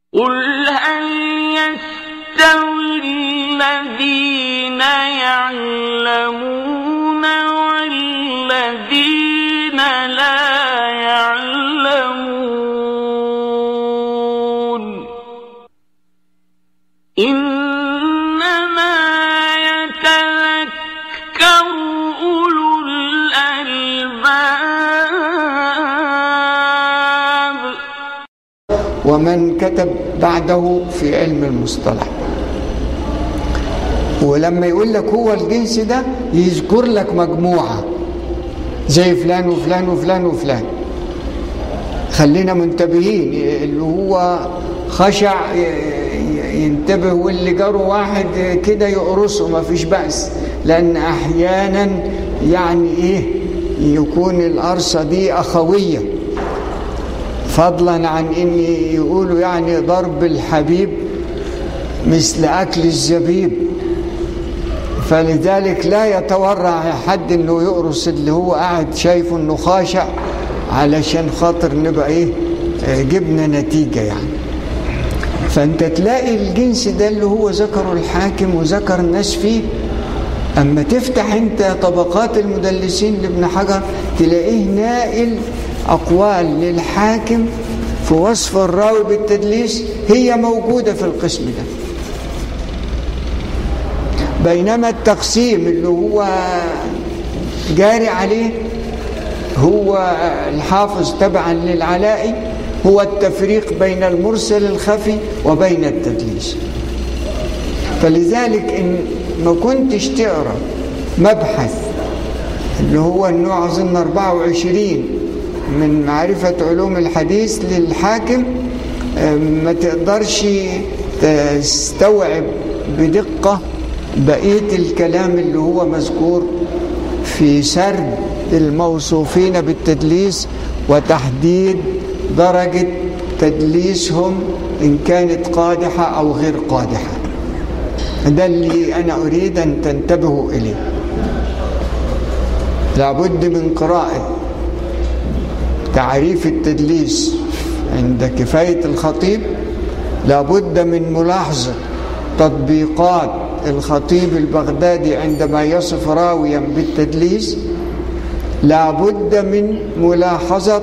قل هل يستوي الذين يعلمون والذين لا يعلمون إنما يتذكر أولو الألباب ومن كتب بعده في علم المصطلح ولما يقول لك هو الجنس ده يذكر لك مجموعة زي فلان وفلان وفلان وفلان خلينا منتبهين اللي هو خشع ي- ي- ينتبه واللي جاره واحد كده يقرصه ما فيش بأس لأن أحيانا يعني إيه يكون القرصة دي أخوية فضلا عن ان يقولوا يعني ضرب الحبيب مثل اكل الزبيب فلذلك لا يتورع حد انه يقرص اللي هو قاعد شايفه انه خاشع علشان خاطر نبقى ايه آه، جبنا نتيجة يعني فانت تلاقي الجنس ده اللي هو ذكره الحاكم وذكر الناس فيه اما تفتح انت طبقات المدلسين لابن حجر تلاقيه نائل اقوال للحاكم في وصف الراوي بالتدليس هي موجوده في القسم ده بينما التقسيم اللي هو جاري عليه هو الحافظ تبعا للعلائي هو التفريق بين المرسل الخفي وبين التدليس فلذلك إن ما كنتش تقرا مبحث اللي هو النوع أظن 24 من معرفة علوم الحديث للحاكم آه، ما تقدرش تستوعب بدقة بقية الكلام اللي هو مذكور في سرد الموصوفين بالتدليس وتحديد درجة تدليسهم إن كانت قادحة أو غير قادحة ده اللي أنا أريد أن تنتبهوا إليه لابد من قراءة تعريف التدليس عند كفاية الخطيب لابد من ملاحظة تطبيقات الخطيب البغدادي عندما يصف راويا بالتدليس لابد من ملاحظة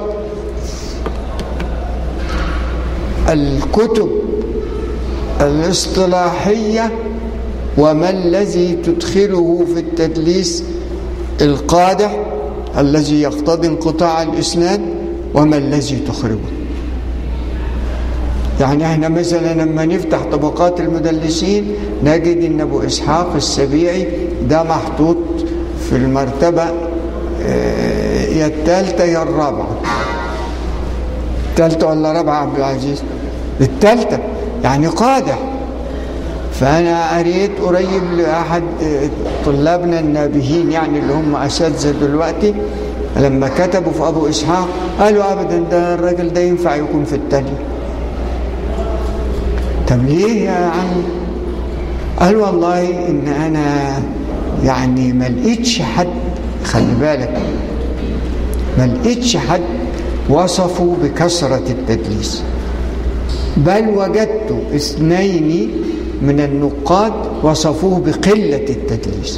الكتب الاصطلاحية وما الذي تدخله في التدليس القادح الذي يقتضي انقطاع الإسناد وما الذي تخرجه يعني احنا مثلا لما نفتح طبقات المدلسين نجد ان ابو اسحاق السبيعي ده محطوط في المرتبة آه، يا الثالثة يا الرابعة الثالثة ولا رابعة عبد العزيز الثالثة يعني قادح فأنا قريت قريب لأحد طلابنا النابهين يعني اللي هم أساتذة دلوقتي لما كتبوا في أبو إسحاق قالوا أبدا ده الراجل ده ينفع يكون في التانية طب ليه يا عم قال والله إن أنا يعني ما لقيتش حد خلي بالك ما لقيتش حد وصفوا بكثرة التدليس بل وجدت اثنين من النقاد وصفوه بقلة التدليس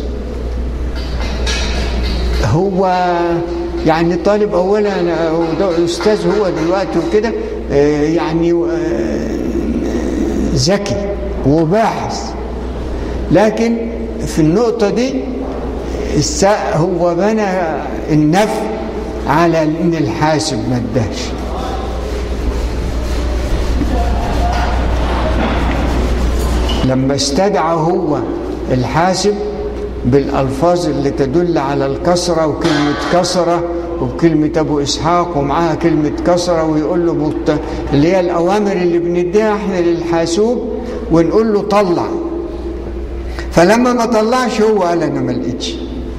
هو يعني طالب اولا هو ده استاذ هو دلوقتي وكده آه، يعني آه، ذكي وباحث لكن في النقطة دي الس- هو بنى النفي على ان الحاسب ما اداش لما استدعى هو الحاسب بالألفاظ اللي تدل على الكسرة وكلمة كسرة وكلمة أبو إسحاق ومعاها كلمة كسرة ويقول له مت... اللي هي الأوامر اللي بنديها احنا للحاسوب ونقول له طلع فلما ما طلعش هو قال أنا ما لقيتش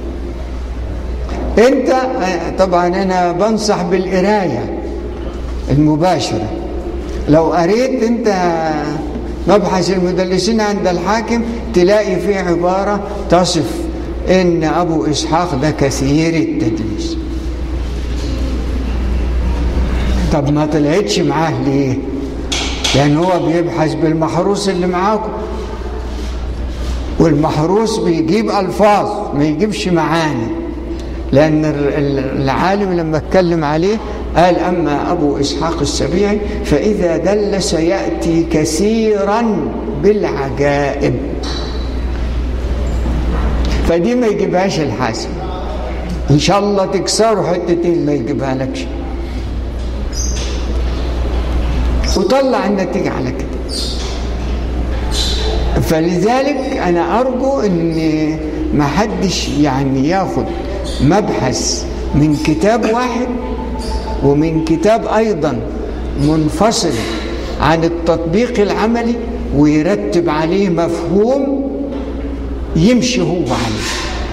أنت طبعا أنا بنصح بالقراية المباشرة لو قريت أنت مبحث المدلسين عند الحاكم تلاقي فيه عبارة تصف إن أبو إسحاق ده كثير التدليس طب ما طلعتش معاه ليه لأن هو بيبحث بالمحروس اللي معاكم والمحروس بيجيب ألفاظ ما يجيبش معاني لأن العالم لما اتكلم عليه قال أما أبو إسحاق السبيعي فإذا دلس يأتي كثيرا بالعجائب فدي ما يجيبهاش الحاسب إن شاء الله تكسروا حتتين ما يجيبها لكش وطلع النتيجة على كده فلذلك أنا أرجو أن ما حدش يعني ياخد مبحث من كتاب واحد ومن كتاب أيضا منفصل عن التطبيق العملي ويرتب عليه مفهوم يمشي هو عليه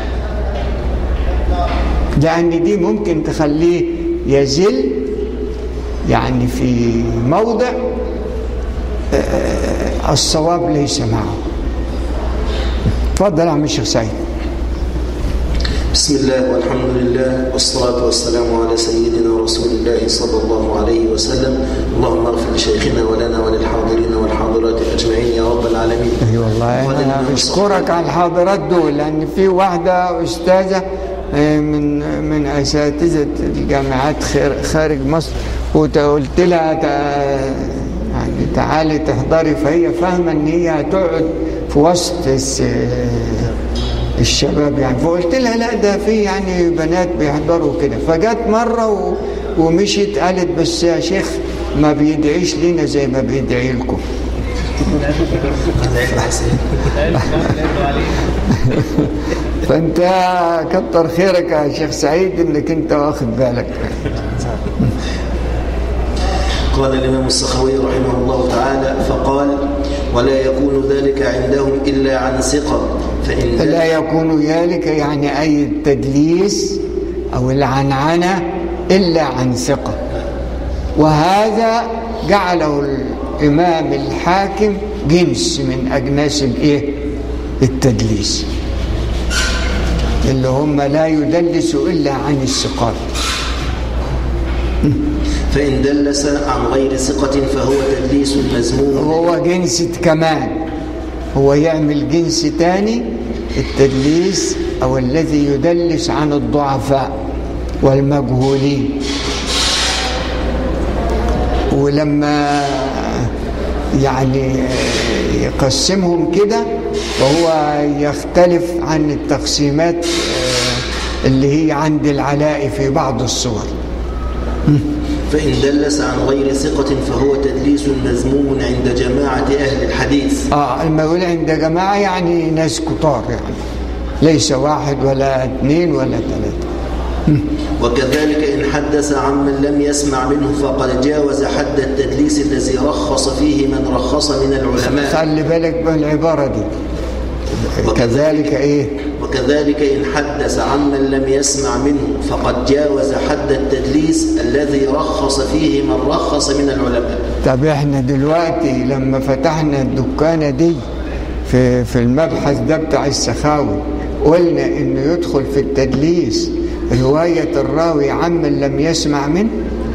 لأن دي ممكن تخليه يزل يعني في موضع الصواب ليس معه تفضل يا عم الشيخ سعيد بسم الله والحمد لله والصلاة والسلام على سيدنا رسول الله صلى الله عليه وسلم اللهم اغفر لشيخنا ولنا وللحاضرين والحاضرات أجمعين يا رب العالمين اي والله انا بشكرك على الحاضرات دول لان في واحده استاذه من من اساتذه الجامعات خارج مصر وقلت لها يعني تعالي تحضري فهي فاهمه ان هي هتقعد في وسط الشباب يعني فقلت لها لا ده في يعني بنات بيحضروا كده فجت مره و... ومشيت قالت بس يا شيخ ما بيدعيش لينا زي ما بيدعي لكم فانت كتر خيرك يا شيخ سعيد انك انت واخد بالك قال الإمام السخوي رحمه الله تعالى فقال ولا يكون ذلك عندهم إلا عن ثقة فإن لا يكون ذلك يعني أي التدليس أو العنعنة إلا عن ثقة وهذا جعله الإمام الحاكم جنس من أجناس الإيه؟ التدليس اللي هم لا يدلسوا إلا عن الثقات فإن دلس عن غير ثقة فهو تدليس مذموم هو جنس كمان هو يعمل جنس تاني التدليس أو الذي يدلس عن الضعفاء والمجهولين ولما يعني يقسمهم كده وهو يختلف عن التقسيمات اللي هي عند العلاء في بعض الصور فإن دلس عن غير ثقة فهو تدليس مذموم عند جماعة أهل الحديث اه لما يقول عند جماعة يعني ناس كتار يعني ليس واحد ولا اثنين ولا ثلاثة وكذلك إن حدث عمن لم يسمع منه فقد جاوز حد التدليس الذي رخص فيه من رخص من العلماء خلي بالك بالعبارة دي كذلك ايه وكذلك إن حدث عمن لم يسمع منه فقد جاوز حد التدليس الذي رخص فيه من رخص من العلماء طب احنا دلوقتي لما فتحنا الدكانة دي في في المبحث ده بتاع السخاوي قلنا انه يدخل في التدليس رواية الراوي عمن لم يسمع منه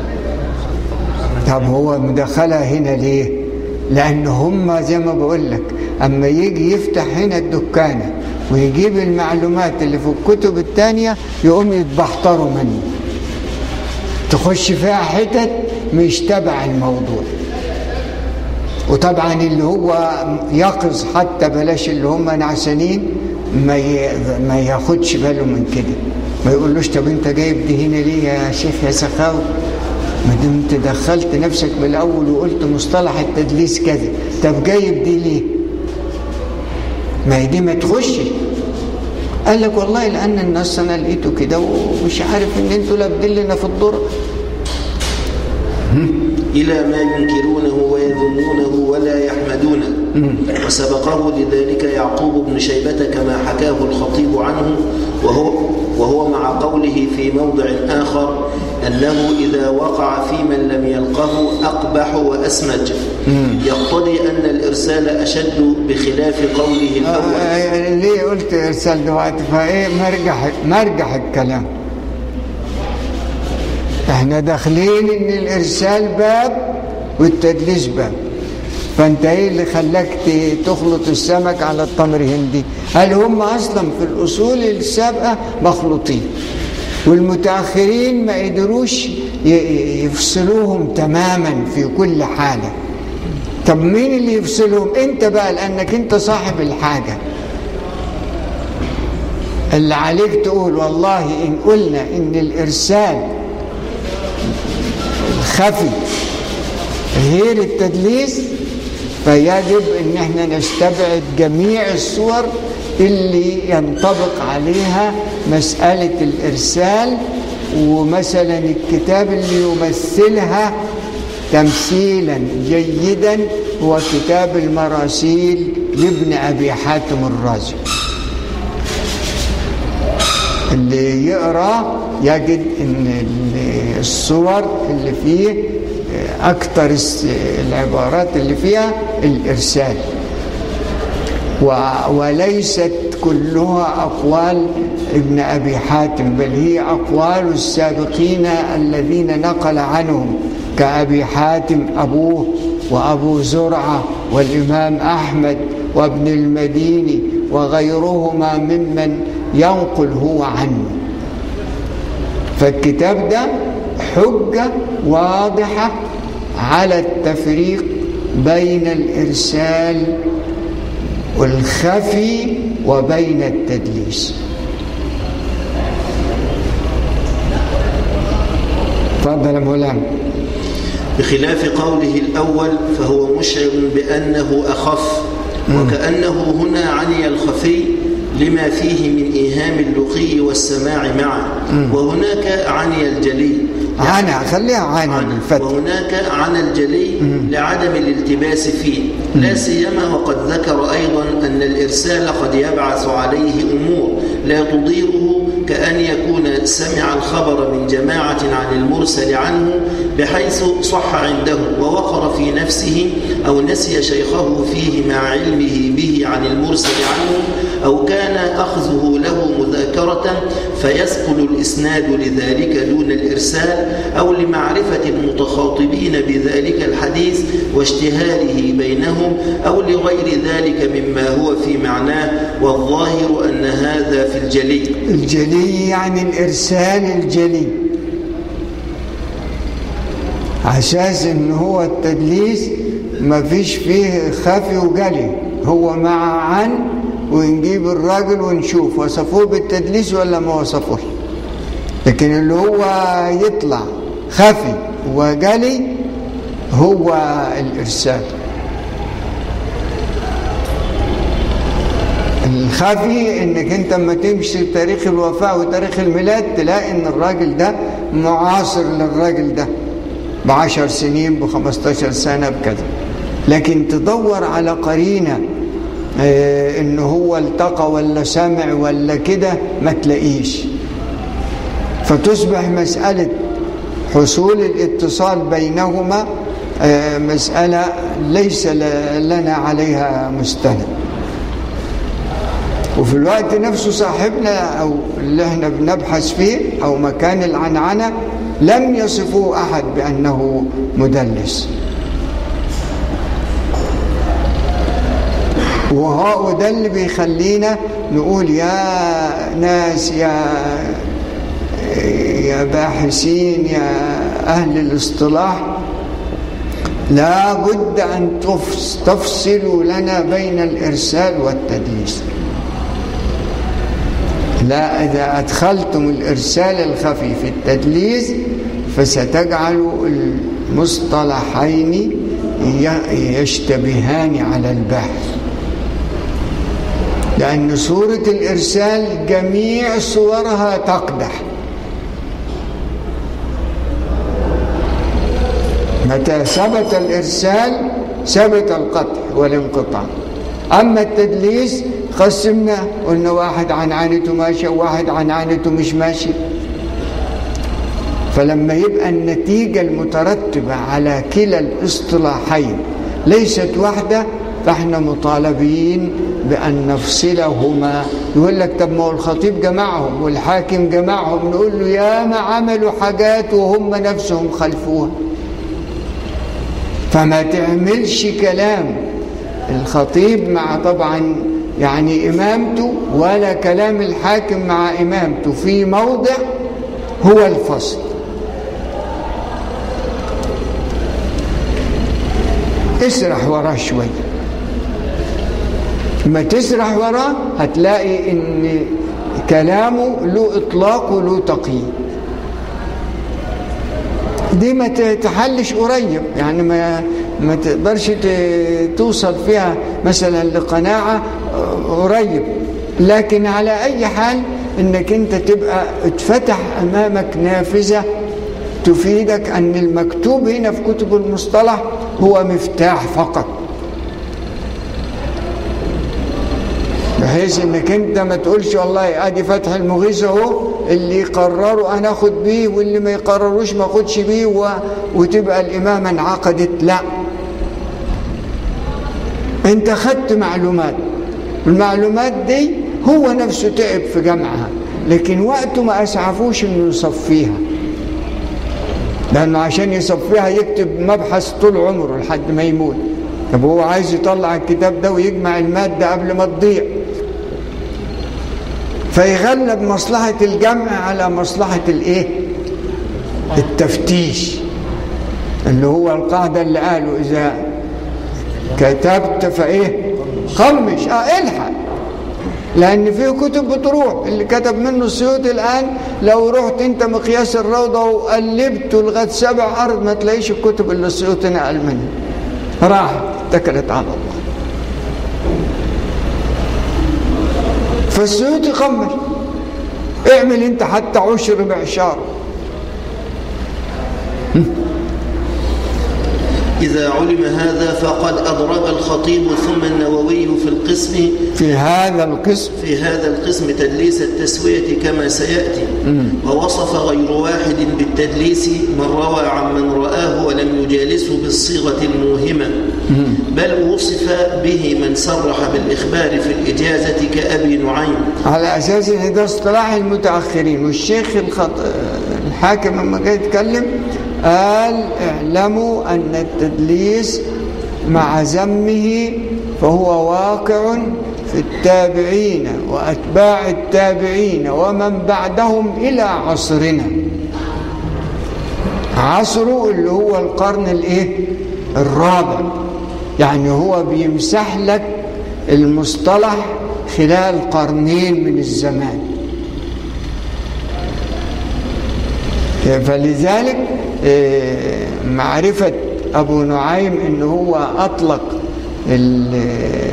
طب هو مدخلها هنا ليه لان هم زي ما بقول لك اما يجي يفتح هنا الدكانه ويجيب المعلومات اللي في الكتب التانية يقوم يتبحتروا منه تخش فيها حتت مش تبع الموضوع وطبعا اللي هو يقظ حتى بلاش اللي هم نعسانين ما ما ياخدش باله من كده ما يقولوش طب انت جايب دي هنا ليه يا شيخ يا سخاوي ما دمت دخلت نفسك من الاول وقلت مصطلح التدليس كذا طب جايب دي ليه ما هي دي ما تخشش قال لك والله لان النص انا لقيته كده ومش عارف ان انتوا لابدين لنا في الضرب إلى ما ينكرونه ويذمونه ولا يحمدونه وسبقه لذلك يعقوب بن شيبة كما حكاه الخطيب عنه وهو, وهو مع قوله في موضع آخر أنه إذا وقع في من لم يلقه أقبح وأسمج يقتضي أن الإرسال أشد بخلاف قوله الأول آه ليه قلت إرسال دلوقتي فإيه مرجح مرجح الكلام احنا داخلين ان الارسال باب والتدليس باب فانت ايه اللي خلاك ت- تخلط السمك على التمر هندي هل هم اصلا في الاصول السابقه مخلوطين والمتاخرين ما قدروش ي- يفصلوهم تماما في كل حاله طب مين اللي يفصلهم انت بقى لانك انت صاحب الحاجه اللي عليك تقول والله ان قلنا ان الارسال الخفي غير التدليس فيجب ان احنا نستبعد جميع الصور اللي ينطبق عليها مسألة الإرسال ومثلا الكتاب اللي يمثلها تمثيلا جيدا هو كتاب المراسيل لابن أبي حاتم الرازي اللي يقرا يجد ان الصور اللي فيه اكثر الس- العبارات اللي فيها الارسال و- وليست كلها اقوال ابن ابي حاتم بل هي اقوال السابقين الذين نقل عنهم كابي حاتم ابوه وابو زرعه والامام احمد وابن المديني وغيرهما ممن ينقل هو عنه فالكتاب ده حجة واضحة على التفريق بين الإرسال والخفي وبين التدليس تفضل يا مولانا بخلاف قوله الأول فهو مشعر بأنه أخف وكأنه هنا عني الخفي لما فيه من إيهام اللقي والسماع معا وهناك عني الجلي عنا خليها عنا عن بالفتح وهناك عن الجلي لعدم الالتباس فيه لا سيما وقد ذكر أيضا أن الإرسال قد يبعث عليه أمور لا تضيره كأن يكون سمع الخبر من جماعة عن المرسل عنه بحيث صح عنده ووقر في نفسه أو نسي شيخه فيه مع علمه به عن المرسل عنه أو كان أخذه له مذاكرة فيسقل الإسناد لذلك دون الإرسال أو لمعرفة المتخاطبين بذلك الحديث واشتهاره بينهم أو لغير ذلك مما هو في معناه والظاهر أن هذا في الجلي الجلي يعني الإرسال الجلي أساس إن هو التدليس ما فيش فيه خفي وجلي هو مع عن ونجيب الراجل ونشوف وصفوه بالتدليس ولا ما وصفوش لكن اللي هو يطلع خفي وجلي هو الإرسال الخفي انك انت لما تمشي تاريخ الوفاة وتاريخ الميلاد تلاقي ان الراجل ده معاصر للراجل ده بعشر سنين بخمستاشر سنة بكذا لكن تدور على قرينة اه ان هو التقى ولا سمع ولا كده ما تلاقيش فتصبح مسألة حصول الاتصال بينهما اه مسألة ليس ل- لنا عليها مستند وفي الوقت نفسه صاحبنا او اللي احنا بنبحث فيه او مكان العنعنه لم يصفه احد بانه مدلس وهو وده اللي بيخلينا نقول يا ناس يا يا باحثين يا اهل الاصطلاح لا بد ان تفص- تفصلوا لنا بين الارسال والتدليس لا إذا أدخلتم الإرسال الخفي في التدليس فستجعل المصطلحين ي- يشتبهان على البحث لأن صورة الإرسال جميع صورها تقدح متى ثبت الإرسال ثبت القطع والانقطاع أما التدليس قسمنا قلنا واحد عن عانته ماشي وواحد عن عانته مش ماشي فلما يبقى النتيجة المترتبة على كلا الاصطلاحين ليست واحدة فاحنا مطالبين بأن نفصلهما يقول لك طب ما هو الخطيب جمعهم والحاكم جمعهم نقول له يا ما عملوا حاجات وهم نفسهم خلفوها فما تعملش كلام الخطيب مع طبعا يعني إمامته ولا كلام الحاكم مع إمامته في موضع هو الفصل اسرح وراه شوية لما تسرح وراه هتلاقي ان كلامه له اطلاق وله تقييد دي ما تحلش قريب يعني ما ما تقدرش ت- توصل فيها مثلا لقناعة قريب لكن على أي حال إنك أنت تبقى اتفتح أمامك نافذة تفيدك أن المكتوب هنا في كتب المصطلح هو مفتاح فقط بحيث انك انت ما تقولش والله ادي فتح المغيث اهو اللي يقرروا انا اخد بيه واللي ما يقرروش ما اخدش بيه و... وتبقى الامامه انعقدت لا انت خدت معلومات المعلومات دي هو نفسه تعب في جمعها لكن وقته ما اسعفوش انه يصفيها لانه عشان يصفيها يكتب مبحث طول عمره لحد ما يموت طب هو عايز يطلع الكتاب ده ويجمع الماده قبل ما تضيع فيغلب مصلحة الجمع على مصلحة الايه التفتيش اللي هو القاعدة اللي قالوا إذا كتبت فإيه خمش اه الحق لأن في كتب بتروح اللي كتب منه السيوطي الآن لو رحت أنت مقياس الروضة وقلبته لغاية سبع أرض ما تلاقيش الكتب اللي السيوطي نقل منها راحت اتكلت على الله فالسيوطي خمر اعمل انت حتى عشر معشار إذا علم هذا فقد أدرج الخطيب ثم النووي في القسم في هذا القسم في هذا القسم تدليس التسوية كما سيأتي ووصف غير واحد بالتدليس من روى عن من رآه ولم يجالسه بالصيغة الموهمة بل وصف به من صرح بالإخبار في الإجازة كأبي نعيم على اساس ان ده اصطلاح المتاخرين والشيخ الخط... الحاكم لما جاي يتكلم قال اعلموا ان التدليس مع ذمه فهو واقع في التابعين واتباع التابعين ومن بعدهم الى عصرنا عصره اللي هو القرن الايه الرابع يعني هو بيمسح لك المصطلح خلال قرنين من الزمان فلذلك آه، معرفة أبو نعيم أنه هو أطلق ال-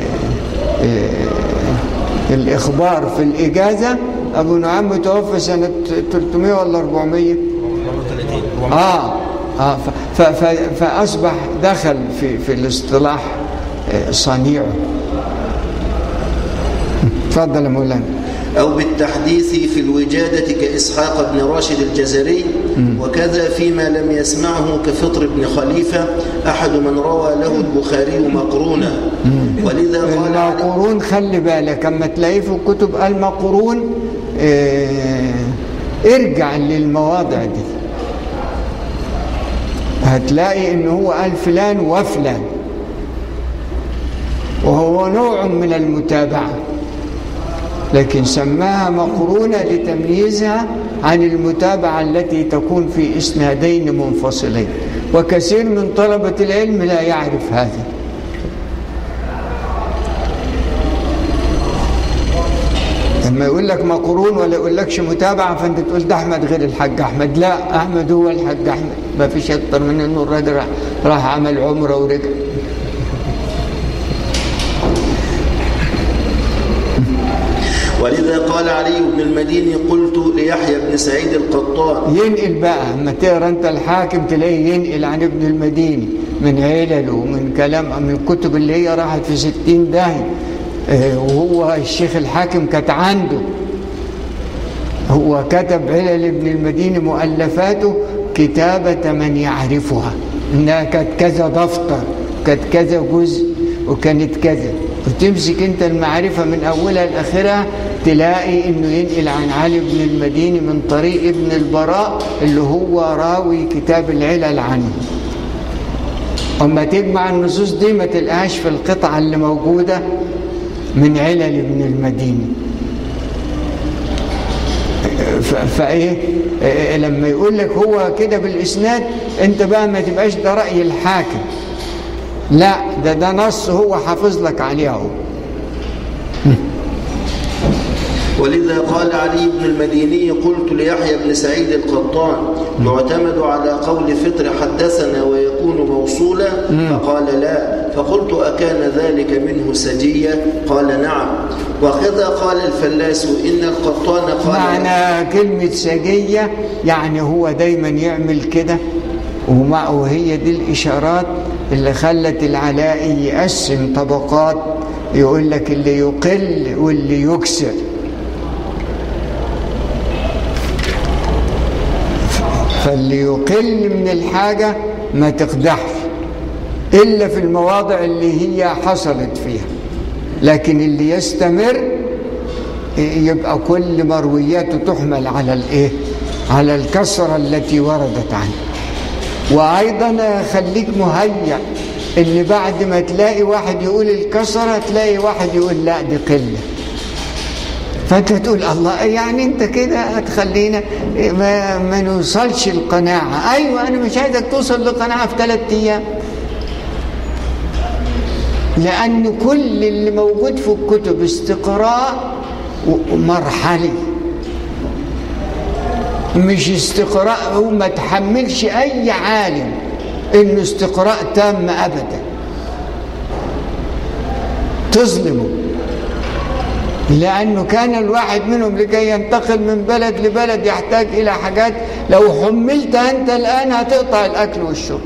آه، الإخبار في الإجازة أبو نعيم متوفى سنة 300 ولا 400 آه, آه ف- ف- ف- فأصبح دخل في, في الاصطلاح آه، صنيعه تفضل يا مولانا أو بالتحديث في الوجادة كإسحاق بن راشد الجزري وكذا فيما لم يسمعه كفطر بن خليفة أحد من روى له البخاري مقرونا ولذا قال علي المقرون خلي بالك اما تلاقيه في الكتب المقرون آه، ارجع للمواضع دي هتلاقي ان هو قال فلان وفلان وهو نوع من المتابعه لكن سماها مقرونة لتمييزها عن المتابعة التي تكون في إسنادين منفصلين وكثير من طلبة العلم لا يعرف هذا لما يقول لك مقرون ولا يقول لكش متابعة فأنت تقول ده أحمد غير الحاج أحمد لا أحمد هو الحاج أحمد ما فيش أكتر من إنه الراجل راح- راح عمل عمرة ورجع ولذا قال علي بن المديني قلت ليحيى بن سعيد القطان ينقل بقى اما تقرا انت الحاكم تلاقيه ينقل عن ابن المديني من علله ومن كلام من الكتب اللي هي راحت في ستين داهية آه، وهو الشيخ الحاكم كانت عنده هو كتب علل ابن المديني مؤلفاته كتابة من يعرفها انها كانت كذا دفتر كانت كذا جزء وكانت كذا وتمسك انت المعرفة من اولها لاخرها تلاقي انه ينقل عن علي بن المديني من طريق ابن البراء اللي هو راوي كتاب العلل عنه اما تجمع النصوص دي ما تلقاهاش في القطعة اللي موجودة من علل ابن المديني ف- فايه إيه لما يقول لك هو كده بالاسناد انت بقى ما تبقاش ده راي الحاكم لا ده ده نص هو حافظ لك عليه اهو ولذا قال علي بن المديني قلت ليحيى بن سعيد القطان يعتمد على قول فطر حدثنا ويكون موصولا فقال لا فقلت أكان ذلك منه سجية قال نعم وكذا قال الفلاس إن القطان قال معنى كلمة سجية يعني هو دايما يعمل كده ومع وهي دي الإشارات اللي خلت العلائي يقسم طبقات يقول لك اللي يقل واللي يكسر فاللي يقل من الحاجة ما تقدحش إلا في المواضع اللي هي حصلت فيها لكن اللي يستمر يبقى كل مروياته تحمل على الايه على الكسره التي وردت عنه وايضا خليك مهيأ ان بعد ما تلاقي واحد يقول الكسره تلاقي واحد يقول لا دي قله فانت تقول الله يعني انت كده هتخلينا ما, ما نوصلش القناعه ايوه انا مش عايزك توصل لقناعه في ثلاث ايام لأن كل اللي موجود في الكتب استقراء مرحلي مش استقراء وما تحملش أي عالم إنه استقراء تام أبدا تظلمه لأنه كان الواحد منهم لكي ينتقل من بلد لبلد يحتاج إلى حاجات لو حملت أنت الآن هتقطع الأكل والشرب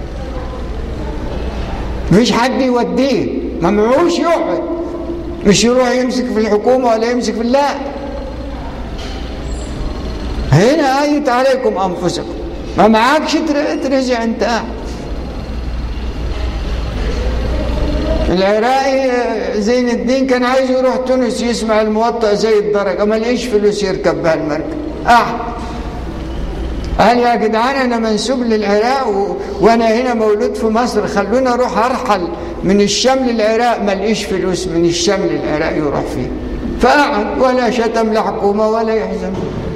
مفيش حد يوديه ما معهوش يقعد مش يروح يمسك في الحكومة ولا يمسك في الله هنا آية عليكم أنفسكم ما معكش ترجع أنت قاعد العراقي زين الدين كان عايز يروح تونس يسمع الموطأ زي الدرجة ما لقيش فلوس يركب بها المركب قاعد قال يا جدعان انا منسوب للعراق و... وانا هنا مولود في مصر خلونا اروح ارحل من الشام للعراق ما لقيش فلوس من الشام للعراق يروح فيه فقعد ولا شتم لا حكومه ولا يحزن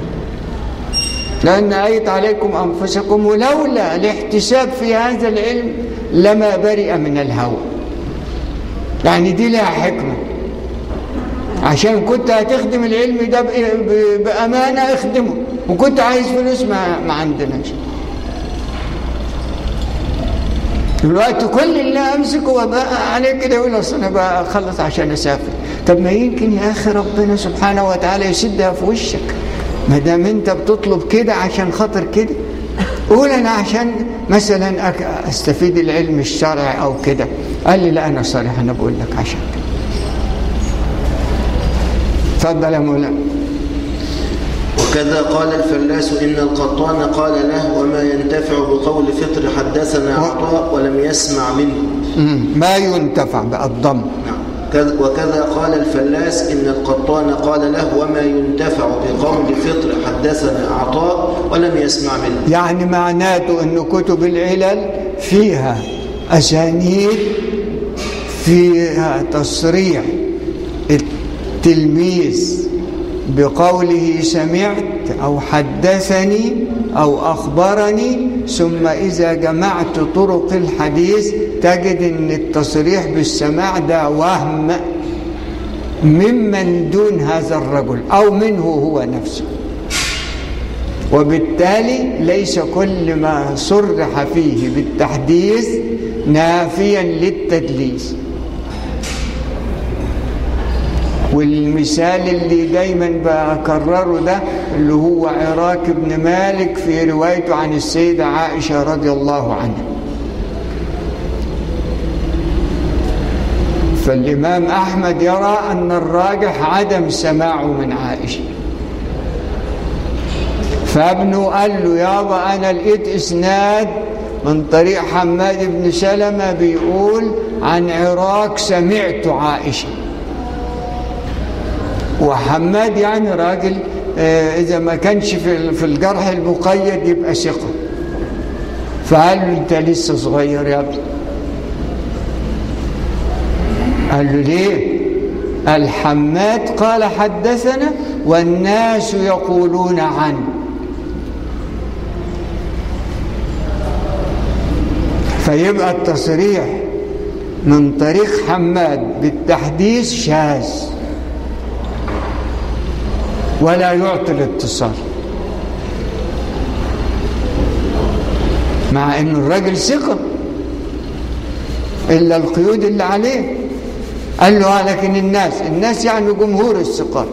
لان ايت عليكم انفسكم ولولا الاحتساب في هذا العلم لما برئ من الهوى يعني دي لها حكمه عشان كنت هتخدم العلم ده ب... ب... بامانه اخدمه وكنت عايز فلوس ما, ما عندناش دلوقتي كل اللي امسكه وبقى عليه كده يقول اصل انا بقى اخلص عشان اسافر طب ما يمكن يا اخي ربنا سبحانه وتعالى يسدها في وشك ما دام انت بتطلب كده عشان خاطر كده قول انا عشان مثلا استفيد العلم الشرعي او كده قال لي لا انا صريح انا بقول لك عشان كده اتفضل يا مولانا وكذا قال الفلاس إن القطان قال له وما ينتفع بقول فطر حدثنا عطاء ولم يسمع منه ما ينتفع بقى الضم نعم وكذا قال الفلاس إن القطان قال له وما ينتفع بقول فطر حدثنا عطاء ولم يسمع منه يعني معناته أن كتب العلل فيها أسانيد فيها تصريح التلميذ بقوله سمعت أو حدثني أو أخبرني ثم إذا جمعت طرق الحديث تجد أن التصريح بالسماع ده وهم ممن دون هذا الرجل أو منه هو نفسه وبالتالي ليس كل ما صرح فيه بالتحديث نافيا للتدليس والمثال اللي دايما بكرره ده اللي هو عراك بن مالك في روايته عن السيدة عائشة رضي الله عنها فالإمام أحمد يرى أن الراجح عدم سماعه من عائشة فابنه قال له يابا أنا لقيت إسناد من طريق حماد بن سلمة بيقول عن عراك سمعت عائشة وحماد يعني راجل إذا ما كانش في الجرح المقيد يبقى ثقة فقال له أنت لسه صغير يا ابني قال له ليه الحماد قال حدثنا والناس يقولون عنه فيبقى التصريح من طريق حماد بالتحديث شاذ ولا يعطي الاتصال مع ان الراجل ثقه الا القيود اللي عليه قال له آه لكن الناس الناس يعني جمهور الثقات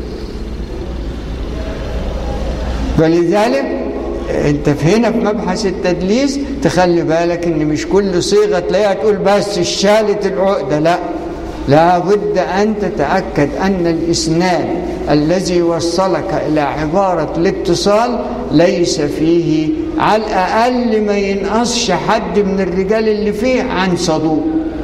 فلذلك انت في هنا في مبحث التدليس تخلي بالك ان مش كل صيغه تلاقيها تقول بس الشالت العقده لا لابد ان تتاكد ان الاسناد الذي وصلك الى عباره الاتصال ليس فيه على الاقل ما ينقصش حد من الرجال اللي فيه عن صدوق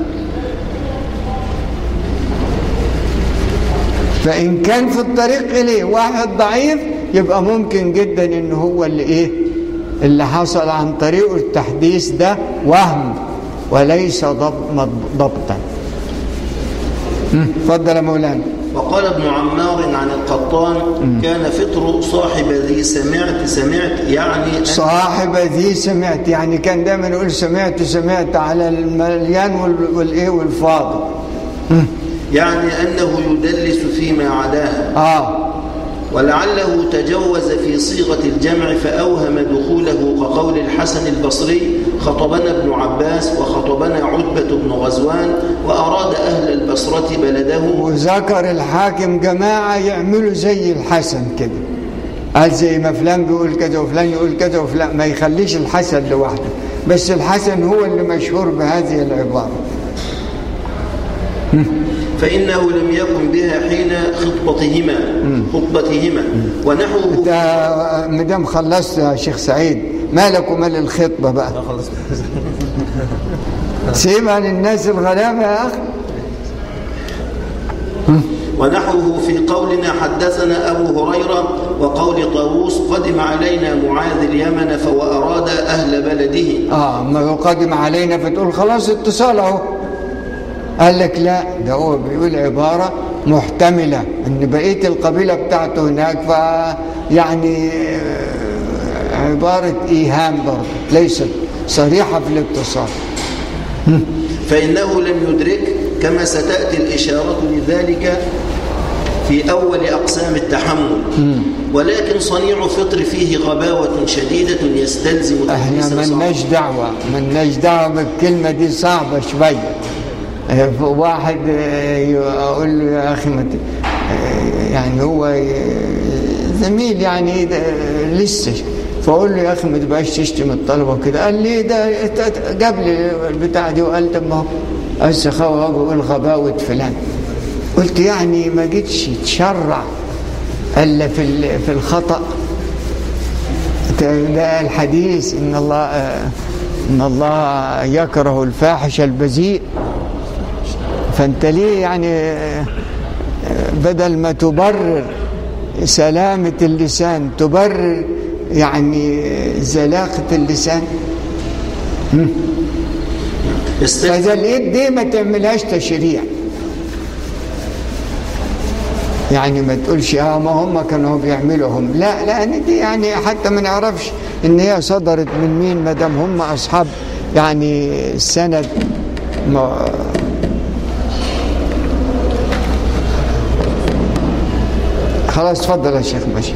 فإن كان في الطريق إليه واحد ضعيف يبقى ممكن جدا إن هو اللي إيه اللي حصل عن طريقه التحديث ده وهم وليس ضب ضبطا اتفضل يا مولانا وقال ابن عمار عن القطان كان فطر صاحب ذي سمعت سمعت يعني أن صاحب ذي سمعت يعني كان دايما يقول سمعت سمعت على المليان وال- والايه والفاضي يعني أنه يدلس فيما عداها اه ولعله تجوز في صيغة الجمع فأوهم دخوله كقول الحسن البصري خطبنا ابن عباس وخطبنا عتبة بن غزوان وأراد أهل البصرة بلده وذكر الحاكم جماعة يعملوا زي الحسن كده قال زي ما فلان بيقول كذا وفلان يقول كذا وفلان ما يخليش الحسن لوحده بس الحسن هو اللي مشهور بهذه العبارة فإنه لم يكن بها حين خطبتهما خطبتهما ونحوه انت مدام خلصت يا شيخ سعيد مالك ومال الخطبة بقى سيبها للناس الغلابة يا أخي ونحوه في قولنا حدثنا أبو هريرة وقول طاووس قدم علينا معاذ اليمن وأراد أهل بلده اه ما يقدم علينا فتقول خلاص اتصال اهو قال لك لا ده هو بيقول عبارة محتملة ان بقية القبيلة بتاعته هناك ف يعني آه، عبارة ايهام برضه ليست صريحة في الاتصال فإنه لم يدرك كما ستأتي الإشارة لذلك في أول أقسام التحمل ولكن صنيع فطر فيه غباوة شديدة يستلزم احنا تدليس صعب. ملناش دعوة ملناش دعوة بالكلمة دي صعبة شوية آه، واحد آه، يقول له يا أخي ما ت- آه، يعني هو آه، زميل يعني ده لسه فأقول له يا أخي ما تبقاش تشتم الطلبة كده قال لي ده ت- ت- جاب لي البتاع دي وقال طب ما هو السخاوة هو بيقول غباوة فلان قلت يعني ما جيتش تشرع إلا في ال- في الخطأ ده الحديث ان الله ان الله يكره الفاحش البذيء فانت ليه يعني بدل ما تبرر سلامة اللسان تبرر يعني زلاقة اللسان يستلزم فإذا الإيد دي ما تعملهاش تشريع يعني ما تقولش اه ما هم كانوا بيعملوا هم لا لان دي يعني حتى ما نعرفش ان هي صدرت من مين ما دام هم اصحاب يعني سند ما خلاص تفضل يا شيخ ماشي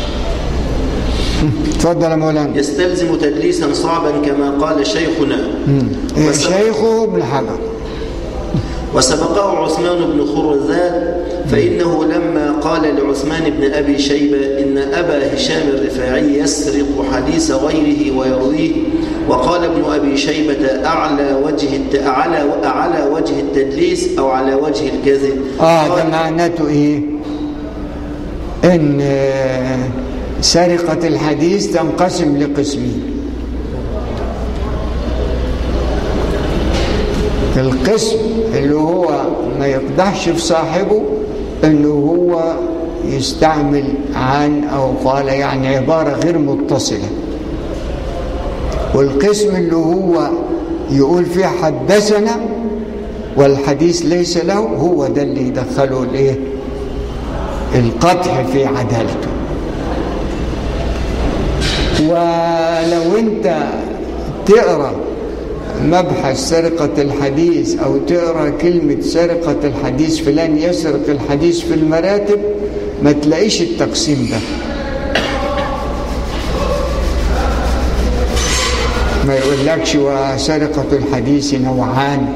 تفضل يا مولانا يستلزم تدليسا صعبا كما قال شيخنا إيه، وسبق- شيخه ابن حجر وسبقه عثمان بن خرزات فإنه لما قال لعثمان بن أبي شيبة إن أبا هشام الرفاعي يسرق حديث غيره ويرويه وقال ابن أبي شيبة أعلى وجه الت... أعلى أعلى وجه التدليس أو على وجه الكذب اه ده قال- معناته ايه ان آه، سرقة الحديث تنقسم لقسمين القسم اللي هو ما يقدحش في صاحبه انه هو يستعمل عن او قال يعني عبارة غير متصلة والقسم اللي هو يقول فيه حدثنا والحديث ليس له هو ده اللي يدخله الايه القدح في عدالته ولو انت تقرا مبحث سرقة الحديث أو تقرأ كلمة سرقة الحديث فلان يسرق الحديث في المراتب ما تلاقيش التقسيم ده ما يقولكش وسرقة الحديث نوعان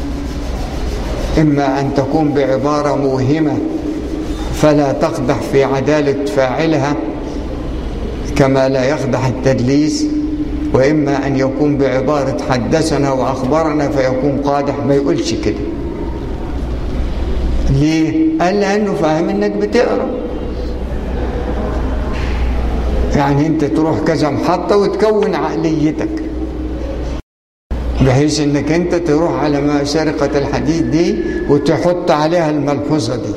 إما أن تكون بعبارة موهمة فلا تقدح في عدالة فاعلها كما لا يقدح التدليس وإما أن يكون بعبارة حدثنا وأخبرنا فيكون قادح ما يقولش كده ليه؟ قال لأنه فاهم أنك بتقرأ يعني أنت تروح كذا محطة وتكون عقليتك بحيث أنك أنت تروح على ما سرقة الحديث دي وتحط عليها الملحوظة دي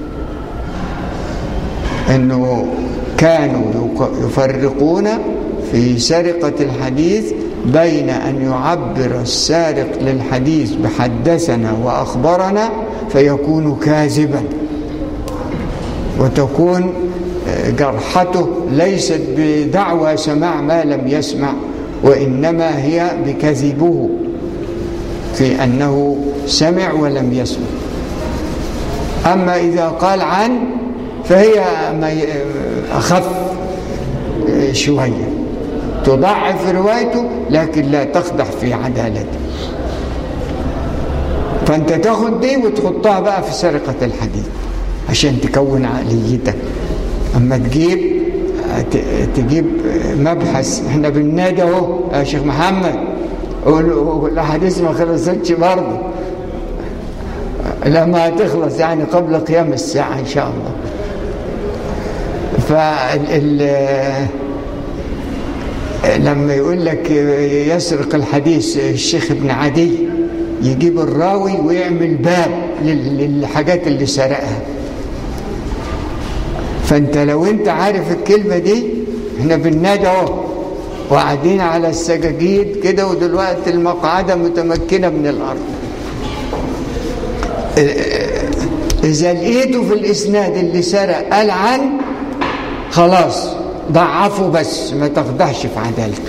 أنه كانوا يفرقون في سرقة الحديث بين أن يعبر السارق للحديث بحدثنا وأخبرنا فيكون كاذبا وتكون جرحته ليست بدعوى سماع ما لم يسمع وإنما هي بكذبه في أنه سمع ولم يسمع أما إذا قال عن فهي أخف شوية تضعف روايته لكن لا تقدح في عدالته فأنت تاخد دي وتحطها بقى في سرقة الحديث عشان تكون عقليتك أما تجيب تجيب مبحث احنا بننادي اهو يا شيخ محمد الاحاديث ما خلصتش برضه لما تخلص يعني قبل قيام الساعة إن شاء الله فال لما يقول لك يسرق الحديث الشيخ ابن عدي يجيب الراوي ويعمل باب للحاجات اللي سرقها فانت لو انت عارف الكلمة دي احنا بننادي اهو وقاعدين على السجاجيد كده ودلوقتي المقعدة متمكنة من الأرض إذا لقيته في الإسناد اللي سرق قال عن خلاص ضعفه بس ما تخدعش في عدالته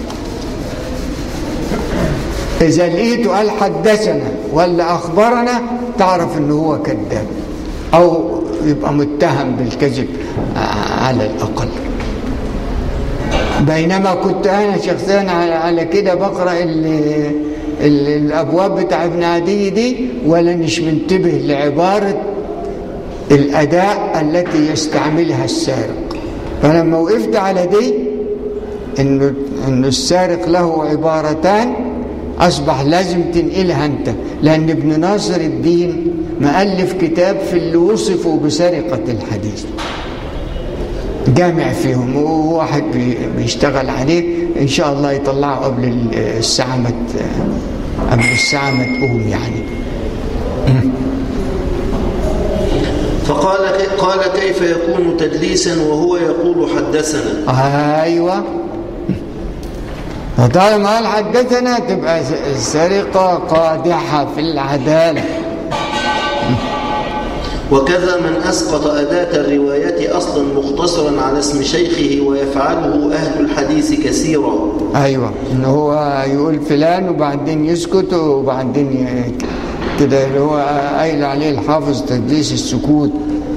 إذا لقيته قال حدثنا ولا أخبرنا تعرف إنه هو كذاب أو يبقى متهم بالكذب على الأقل بينما كنت أنا شخصيا على كده بقرأ ال ال الأبواب بتاع ابن عدي دي ولا مش منتبه لعبارة الأداء التي يستعملها السارق فلما وقفت على دي إنه, إنه السارق له عبارتان أصبح لازم تنقلها أنت لأن ابن ناصر الدين مؤلف كتاب في اللي وصفوا بسرقة الحديث جامع فيهم وواحد بيشتغل عليه إن شاء الله يطلعه قبل الساعة ما قبل الساعة ما تقوم يعني فقال قال كيف يكون تدليسا وهو يقول حدثنا أيوة فطالما قال حدثنا تبقى سرقة قادحة في العدالة وكذا من أسقط أداة الرواية أصلا مختصرا على اسم شيخه ويفعله أهل الحديث كثيرا أيوة إن هو يقول فلان وبعدين يسكت وبعدين كده اللي هو قايل عليه الحافظ تدليس السكوت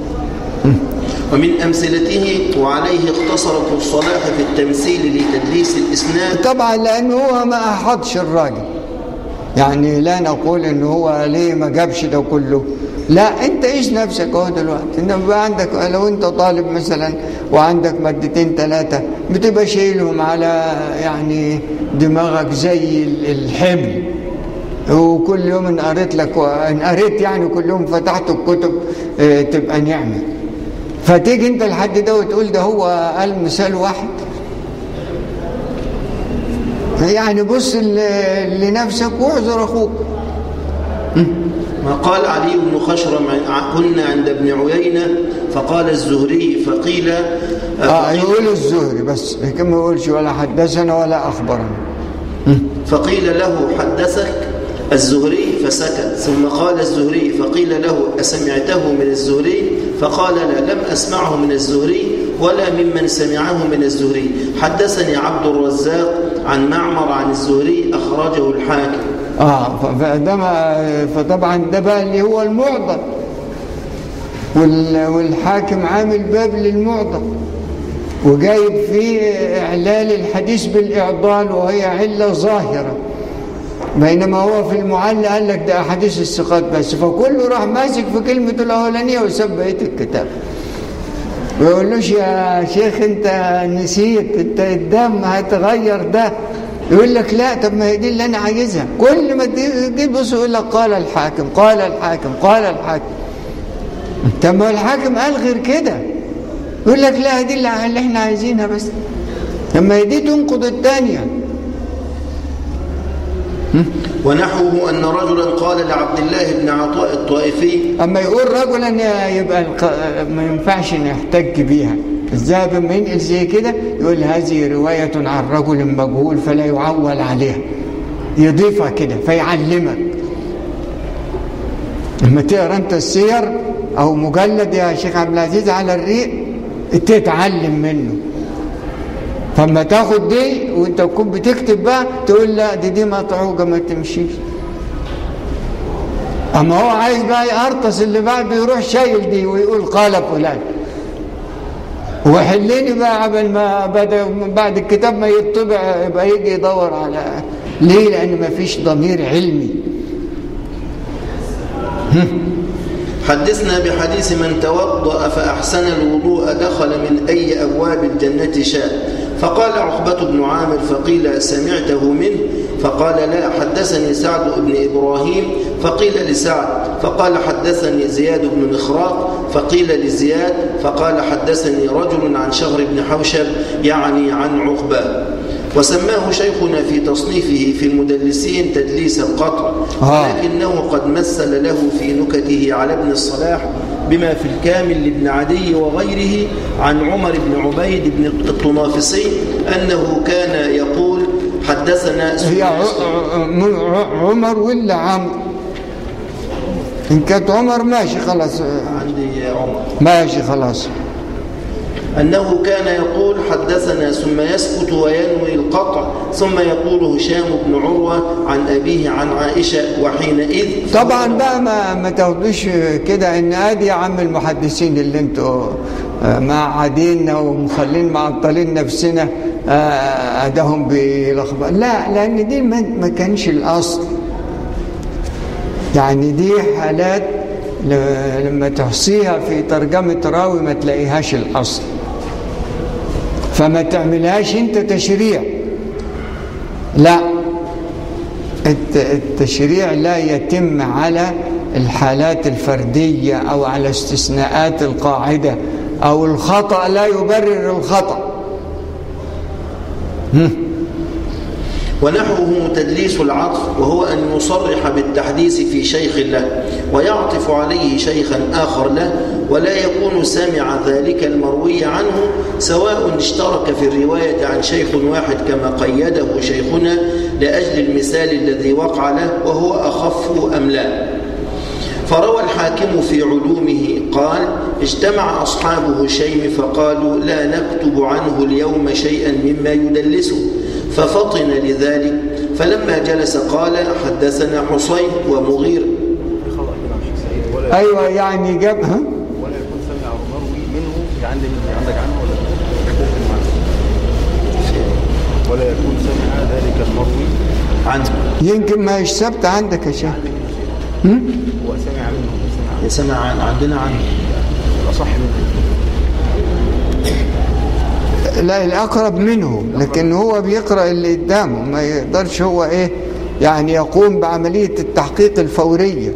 ومن أمثلته وعليه اختصر ابن الصلاح في التمثيل لتدليس الإسناد طبعا لأنه هو ما أحطش الراجل يعني لا نقول إن هو ليه ما جابش ده كله لا انت ايش نفسك اهو دلوقتي انت بقى عندك لو انت طالب مثلا وعندك مادتين ثلاثه بتبقى شايلهم على يعني دماغك زي الحمل وكل يوم ان قريت لك ان قريت يعني كل يوم فتحت الكتب اه تبقى نعمه فتيجي انت لحد ده وتقول ده هو قال مثال واحد يعني بص لنفسك واعذر اخوك ما قال علي بن خشرم كنا عند ابن عيينة فقال الزهري فقيل اه يقول الزهري بس لكن ما يقولش ولا حدثنا ولا أخبرنا فقيل له حدثك الزهري فسكت ثم قال الزهري فقيل له أسمعته من الزهري فقال لا لم أسمعه من الزهري ولا ممن سمعه من الزهري حدثني عبد الرزاق عن معمر عن الزهري أخرجه الحاكم اه ف- فده ما- فطبعا ده بقى اللي هو المعضل وال- والحاكم عامل باب للمعضل وجايب فيه إعلال الحديث بالإعضال وهي علة ظاهرة بينما هو في المعلى قال لك ده أحاديث الثقات بس فكله راح ماسك في كلمة الأولانية وساب بقية الكتاب ما يقولوش يا شيخ انت نسيت انت الدم هتغير ده يقول لك لا طب ما هي دي اللي انا عايزها كل ما تيجي تبص يقول لك قال الحاكم قال الحاكم قال الحاكم طب ما الحاكم قال غير كده يقول لك لا دي اللي اللي احنا عايزينها بس طب ما هي دي تنقض الثانيه ونحوه أن رجلا قال لعبد الله بن عطاء الطائفي اما يقول رجلا يبقى الق- ما ينفعش نحتج بيها الذهب لما ينقل زي كده يقول هذه رواية عن رجل مجهول فلا يعول عليها يضيفها كده فيعلمك لما تقرا انت السير او مجلد يا شيخ عبد العزيز على الريق تتعلم منه فما تاخد دي وانت تكون بتكتب بقى تقول لا دي دي مطعوجه ما تمشيش اما هو عايز بقى يقرطس اللي بعده يروح شايل دي ويقول قال فلان وحليني بقى قبل ما بدا بعد الكتاب ما يطبع يبقى يجي يدور على ليه لان ما فيش ضمير علمي حدثنا بحديث من توضأ فأحسن الوضوء دخل من أي أبواب الجنة شاء فقال عقبة بن عامر فقيل سمعته منه فقال لا حدثني سعد بن إبراهيم فقيل لسعد فقال حدثني زياد بن مخراق فقيل لزياد فقال حدثني رجل عن شهر بن حوشب يعني عن عقبة وسماه شيخنا في تصنيفه في المدلسين تدليس القطع آه. لكنه قد مثل له في نكته على ابن الصلاح بما في الكامل لابن عدي وغيره عن عمر بن عبيد بن الطنافسي أنه كان يقول حدثنا هي سفيان ع- ع- ع- عمر ولا عمرو ان كانت عمر ماشي خلاص عندي عمر ماشي خلاص أنه كان يقول حدثنا ثم يسكت وينوي القطع ثم يقول هشام بن عروة عن أبيه عن عائشة وحينئذ طبعا بقى ما ما تاخدوش كده ان ادي يا عم المحدثين اللي انتوا آه، معاديننا ومخلين معطلين نفسنا آه، ادهم بلخبط لا لان دي ما ما كانش الاصل يعني دي حالات ل- لما تحصيها في ترجمة راوي ما تلاقيهاش الأصل فما تعملهاش انت تشريع لا الت- التشريع لا يتم على الحالات الفردية أو على استثناءات القاعدة أو الخطأ لا يبرر الخطأ ونحوه تدليس العطف وهو أن يصرح بالتحديث في شيخ له ويعطف عليه شيخا آخر له ولا يكون سمع ذلك المروي عنه سواء اشترك في الرواية عن شيخ واحد كما قيده شيخنا لأجل المثال الذي وقع له وهو أخف أم لا فروى الحاكم في علومه قال اجتمع أصحاب هشيم فقالوا لا نكتب عنه اليوم شيئا مما يدلسه ففطن لذلك فلما جلس قال حدثنا حسين ومغير خطأ كده يا شيخ سعيد ولا أيوة يعني جاب ها؟ ولا يكون سمع مروي منه عند عندك عنه ولا ممكن معنا ولا يكون سمع ذلك المروي عنه يمكن ما يش ثابت عندك يا شيخ هو سمع منه سمع سمع عن عندنا عنه الأصح منه لا الأقرب منه لكن هو بيقرأ اللي قدامه ما يقدرش هو إيه يعني يقوم بعملية التحقيق الفورية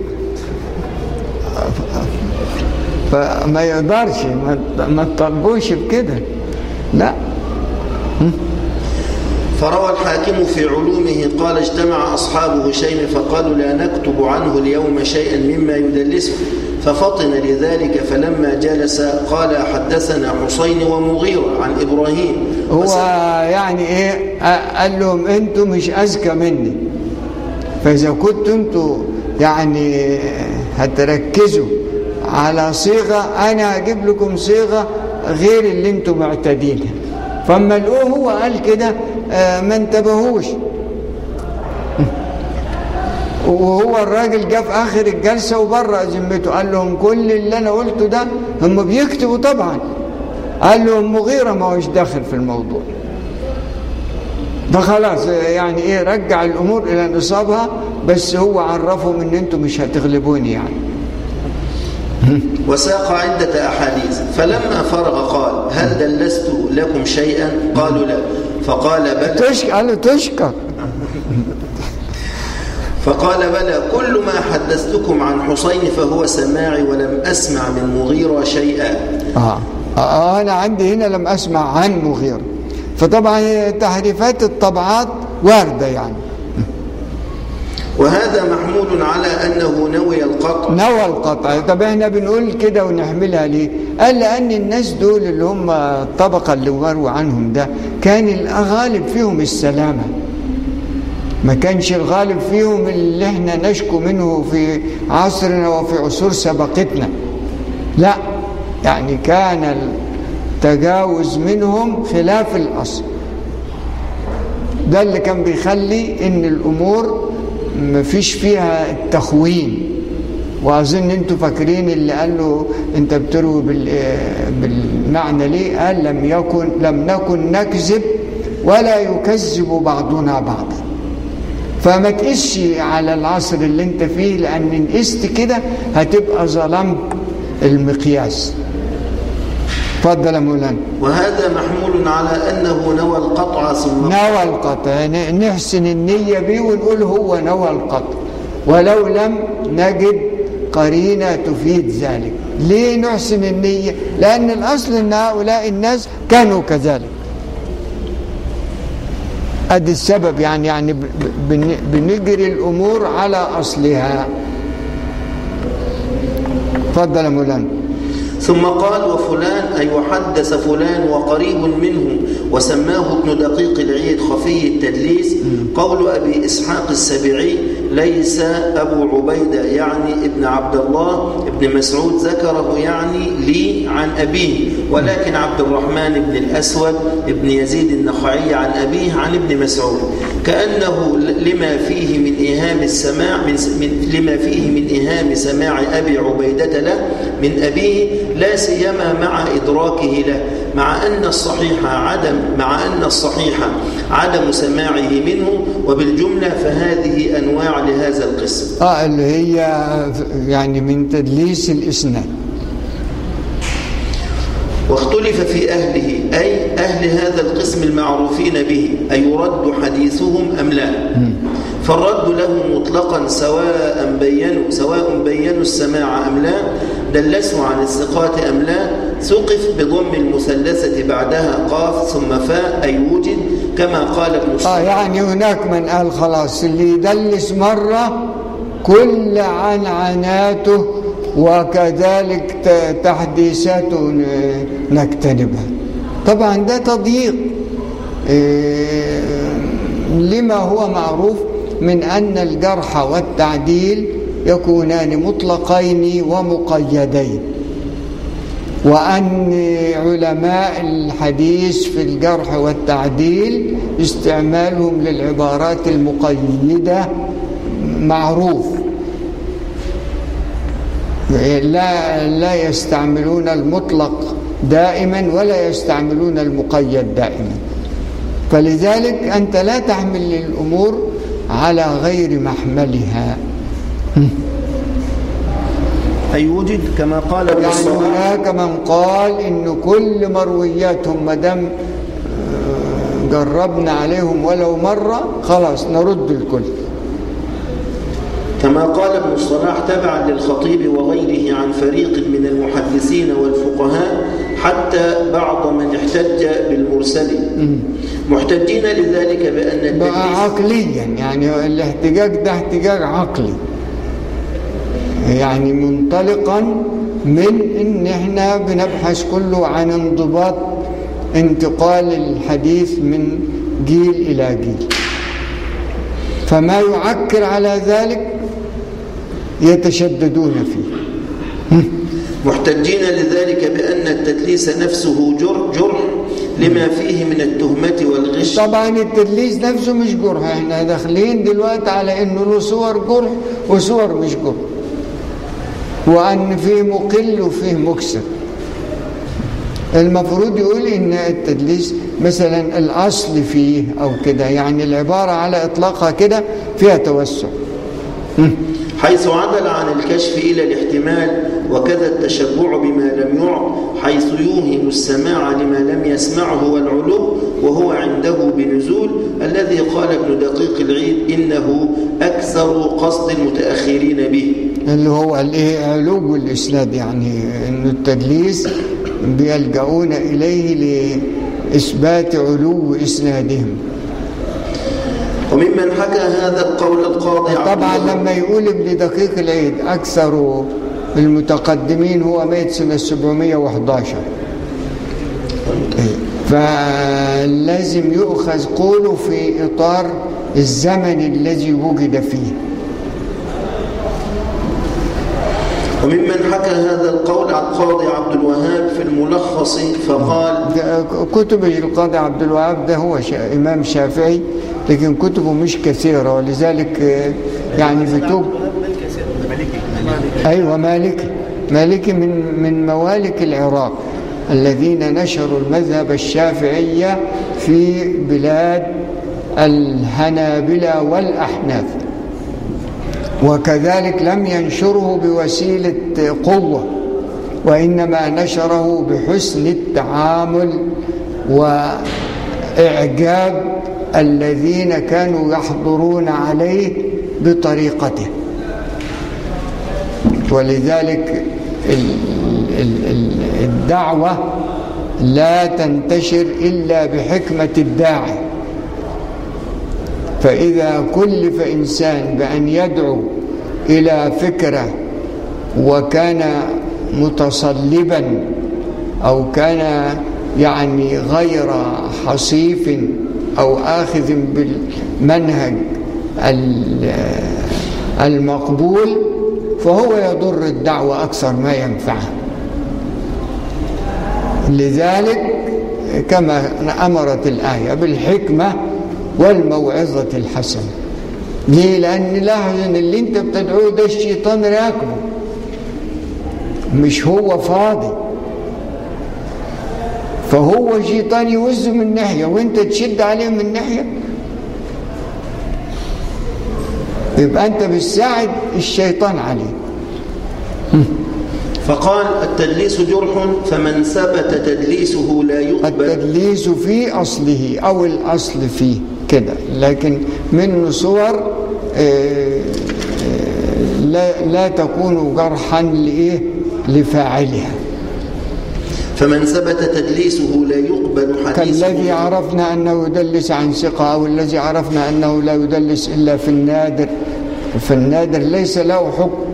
فما يقدرش ما- ما تطالبوش بكده لا فروى الحاكم في علومه قال اجتمع أصحاب هشيم فقالوا لا نكتب عنه اليوم شيئا مما يدلسه ففطن لذلك فلما جلس قال حدثنا حسين ومغيرة عن إبراهيم هو وس- يعني ايه آه، قال لهم انتوا مش اذكى مني فاذا كنتوا انتوا يعني هتركزوا على صيغة أنا هجيب لكم صيغة غير اللي انتم معتادينها فاما لقوه هو قال كده آه، ما انتبهوش وهو الراجل جه في اخر الجلسه وبرأ ذمته قال لهم كل اللي انا قلته ده هم بيكتبوا طبعا قال لهم مغيره ما هوش داخل في الموضوع ده خلاص يعني ايه رجع الامور الى نصابها بس هو عرفهم ان انتم مش هتغلبوني يعني وساق عدة أحاديث فلما فرغ قال هل دلست لكم شيئا قالوا لا فقال بلى تشك قال له تشكر فقال بلى كل ما حدثتكم عن حسين فهو سماعي ولم أسمع من مغيرة شيئا آه. آه أنا عندي هنا لم أسمع عن مغيرة فطبعا تحريفات الطبعات واردة يعني وهذا محمول على أنه نوي القطع نوى القطع طب احنا بنقول كده ونحملها ليه قال لأن الناس دول اللي هم الطبقة اللي مروي عنهم ده كان الغالب فيهم السلامة ما كانش الغالب فيهم اللي احنا نشكو منه في عصرنا وفي عصور سبقتنا لا يعني كان التجاوز منهم خلاف الأصل ده اللي كان بيخلي ان الامور مفيش فيها التخوين واظن انتوا فاكرين اللي قال له انت بتروي بال- بالمعنى ليه قال لم يكن لم نكن نكذب ولا يكذب بعضنا بعضا فما تقسش على العصر اللي انت فيه لان ان قست كده هتبقى ظلمت المقياس اتفضل يا مولانا وهذا محمول على أنه نوى القطع ثم نوى القطع ن- نحسن النية بيه ونقول هو نوى القطع ولو لم نجد قرينة تفيد ذلك ليه نحسن النية لأن الأصل أن هؤلاء الناس كانوا كذلك أدي السبب يعني يعني ب- ب- بن- بنجري الأمور على أصلها تفضل يا مولانا ثم قال وفلان أي وحدث فلان وقريب منه وسماه ابن دقيق العيد خفي التدليس قول أبي إسحاق السبيعي ليس أبو عبيدة يعني ابن عبد الله ابن مسعود ذكره يعني لي عن أبيه ولكن عبد الرحمن بن الأسود ابن يزيد النخعي عن أبيه عن ابن مسعود كأنه لما فيه من إيهام السماع من, من لما فيه من إيهام سماع أبي عبيدة له من أبيه لا سيما مع إدراكه له مع أن الصحيح عدم مع أن الصحيح عدم سماعه منه وبالجملة فهذه أنواع لهذا القسم اه اللي هي يعني من تدليس الإسناد واختلف في أهله أي أهل هذا القسم المعروفين به أيرد حديثهم أم لا فالرد له مطلقا سواء بينوا سواء بينوا السماع أم لا دلسوا عن الثقات أم لا ثقف بضم المثلثة بعدها قاف ثم فاء أي وجد كما قال ابن اه الصلاح يعني هناك من قال خلاص اللي يدلس مرة كل عن عناته وكذلك ت- تحديثاته ن- نجتنبها طبعا ده تضييق إيه، لما هو معروف من أن الجرح والتعديل يكونان مطلقين ومقيدين وأن علماء الحديث في الجرح والتعديل استعمالهم للعبارات المقيدة معروف لا لا يستعملون المطلق دائما ولا يستعملون المقيد دائما فلذلك أنت لا تحمل الأمور على غير محملها أي وجد كما قال ابن يعني الصلاح هناك من قال ان كل مروياتهم ما دام آه، جربنا عليهم ولو مره خلاص نرد الكل كما قال ابن الصلاح تبعا للخطيب وغيره عن فريق من المحدثين والفقهاء حتى بعض من احتج بالمرسل محتجين لذلك بأن بقى التدليس عقليا يعني الاحتجاج ده احتجاج عقلي يعني منطلقا من ان احنا بنبحث كله عن انضباط انتقال الحديث من جيل الى جيل فما يعكر على ذلك يتشددون فيه محتجين لذلك بأن التدليس نفسه جر جرح لما فيه من التهمة والغش طبعا التدليس نفسه مش جرح احنا داخلين دلوقتي على انه له صور جرح وصور مش جرح وان فيه مقل وفيه مكسر المفروض يقول ان التدليس مثلا الاصل فيه او كده يعني العباره على اطلاقها كده فيها توسع حيث عدل عن الكشف إلى الاحتمال وكذا التشبع بما لم يعط حيث يوهم السماع لما لم يسمعه والعلو وهو عنده بنزول الذي قال ابن دقيق العيد إنه أكثر قصد المتأخرين به اللي هو الايه علو الاسناد يعني انه التدليس بيلجؤون اليه لاثبات علو اسنادهم وممن حكى هذا القول القاضي عبد طبعا الله- لما يقول ابن دقيق العيد اكثر المتقدمين هو ميت سنه 711 فلازم يؤخذ قوله في اطار الزمن الذي وجد فيه وممن حكى هذا القول عن قاضي عبد الوهاب في الملخص فقال ده كتب القاضي عبد الوهاب ده هو شا إمام شافعي لكن كتبه مش كثيرة ولذلك آه، يعني بتوب أيوة مالك مالكي من من موالك العراق الذين نشروا المذهب الشافعية في بلاد الهنابلة والأحناف وكذلك لم ينشره بوسيلة قوة وإنما نشره بحسن التعامل وإعجاب الذين كانوا يحضرون عليه بطريقته ولذلك ال- ال- ال- الدعوة لا تنتشر إلا بحكمة الداعي فإذا كلف إنسان بأن يدعو إلى فكرة وكان متصلبا أو كان يعني غير حصيف أو آخذ بالمنهج ال- المقبول فهو يضر الدعوة أكثر ما ينفعها لذلك كما أمرت الآية بالحكمة والموعظة الحسنة ليه؟ لأن لاحظ إن اللي أنت بتدعوه ده الشيطان راكبه مش هو فاضي فهو شيطان يوزه من ناحية وأنت تشد عليه من ناحية يبقى أنت بتساعد الشيطان عليه فقال التدليس جرح فمن ثبت تدليسه لا يقبل التدليس في أصله أو الأصل فيه كده لكن منه صور آه، آه، لا, لا تكون جرحا لإيه لفاعلها فمن ثبت تدليسه لا يقبل كالذي حديثه عرفنا أنه يدلس عن ثقة أو الذي عرفنا أنه لا يدلس إلا في النادر في النادر ليس له حكم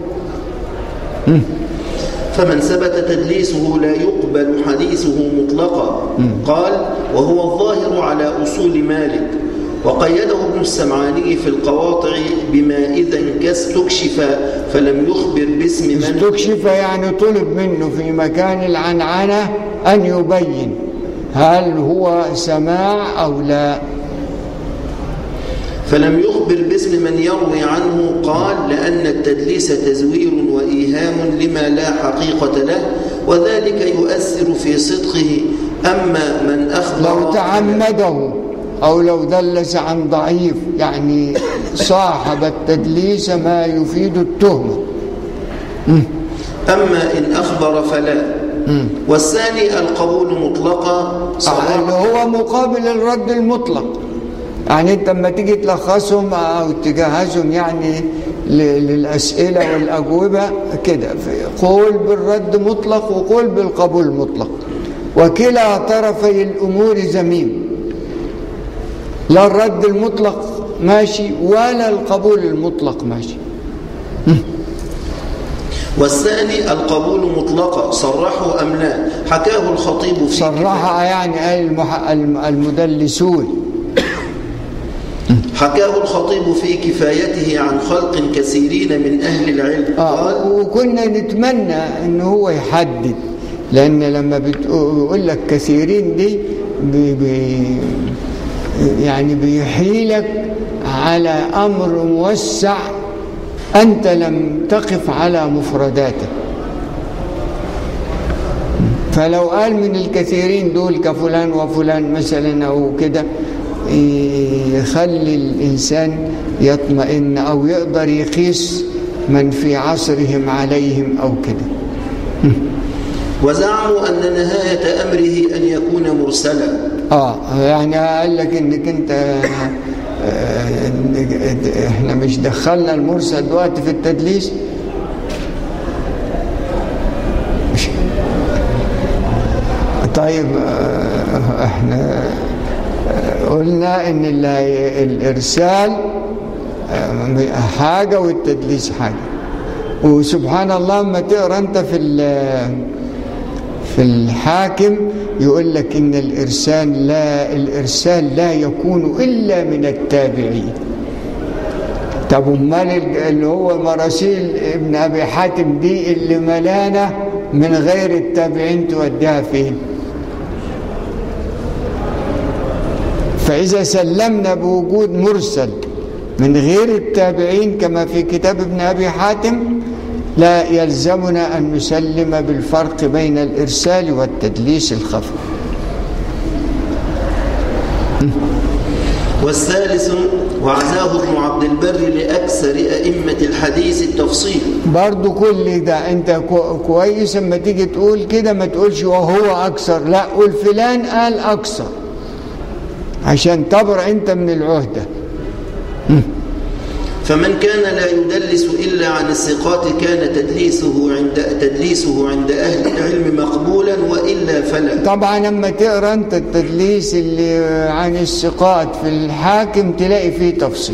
فمن ثبت تدليسه لا يقبل حديثه مطلقا قال وهو الظاهر على أصول مالك وقيده ابن السمعاني في القواطع بما إذا استكشف فلم يخبر باسم من استكشف يعني طلب منه في مكان العنعنة أن يبين هل هو سماع أو لا فلم يخبر باسم من يروي عنه قال لأن التدليس تزوير وإيهام لما لا حقيقة له وذلك يؤثر في صدقه أما من أخبر لو تعمده أو لو دلس عن ضعيف يعني صاحب التدليس ما يفيد التهمة أما إن أخبر فلا والثاني القبول مطلقا اللي صحيح هو مقابل الرد المطلق يعني انت لما تيجي تلخصهم او تجهزهم يعني ل- للاسئله والاجوبه كده في قول بالرد مطلق وقول بالقبول مطلق وكلا طرفي الامور ذميم لا الرد المطلق ماشي ولا القبول المطلق ماشي والثاني القبول مطلقا صرحوا أم لا حكاه الخطيب في صرحها يعني أي المح- الم- المدلسون حكاه الخطيب في كفايته عن خلق كثيرين من أهل العلم آه قال وكنا نتمنى ان هو يحدد لان لما بتقول لك كثيرين دي بي بي يعني بيحيلك على امر موسع انت لم تقف على مفرداته فلو قال من الكثيرين دول كفلان وفلان مثلا او كده يخلي الانسان يطمئن او يقدر يقيس من في عصرهم عليهم او كده وزعموا أن نهاية أمره أن يكون مرسلا اه يعني قال لك انك انت آه، إنك- احنا مش دخلنا المرسل دلوقتي في التدليس مش طيب آه، احنا آه، قلنا ان ال- الارسال آه، حاجه والتدليس حاجه وسبحان الله لما تقرا انت في ال- في الحاكم يقول لك ان الارسال لا الارسال لا يكون الا من التابعين طب امال ال- اللي هو مراسيل ابن ابي حاتم دي اللي ملانه من غير التابعين توديها فين فاذا سلمنا بوجود مرسل من غير التابعين كما في كتاب ابن ابي حاتم لا يلزمنا ان نسلم بالفرق بين الارسال والتدليس الخفي والثالث وعزاه ابن عبد البر لأكثر أئمة الحديث التفصيل برضو كل ده انت كو- كويس اما تيجي تقول كده ما تقولش وهو اكثر لا قول فلان قال اكثر عشان تبرع انت من العهده فمن كان لا يدلس إلا عن الثقات كان تدليسه عند تدليسه عند أهل العلم مقبولا وإلا فلا طبعا لما تقرا انت التدليس اللي عن الثقات في الحاكم تلاقي فيه تفصيل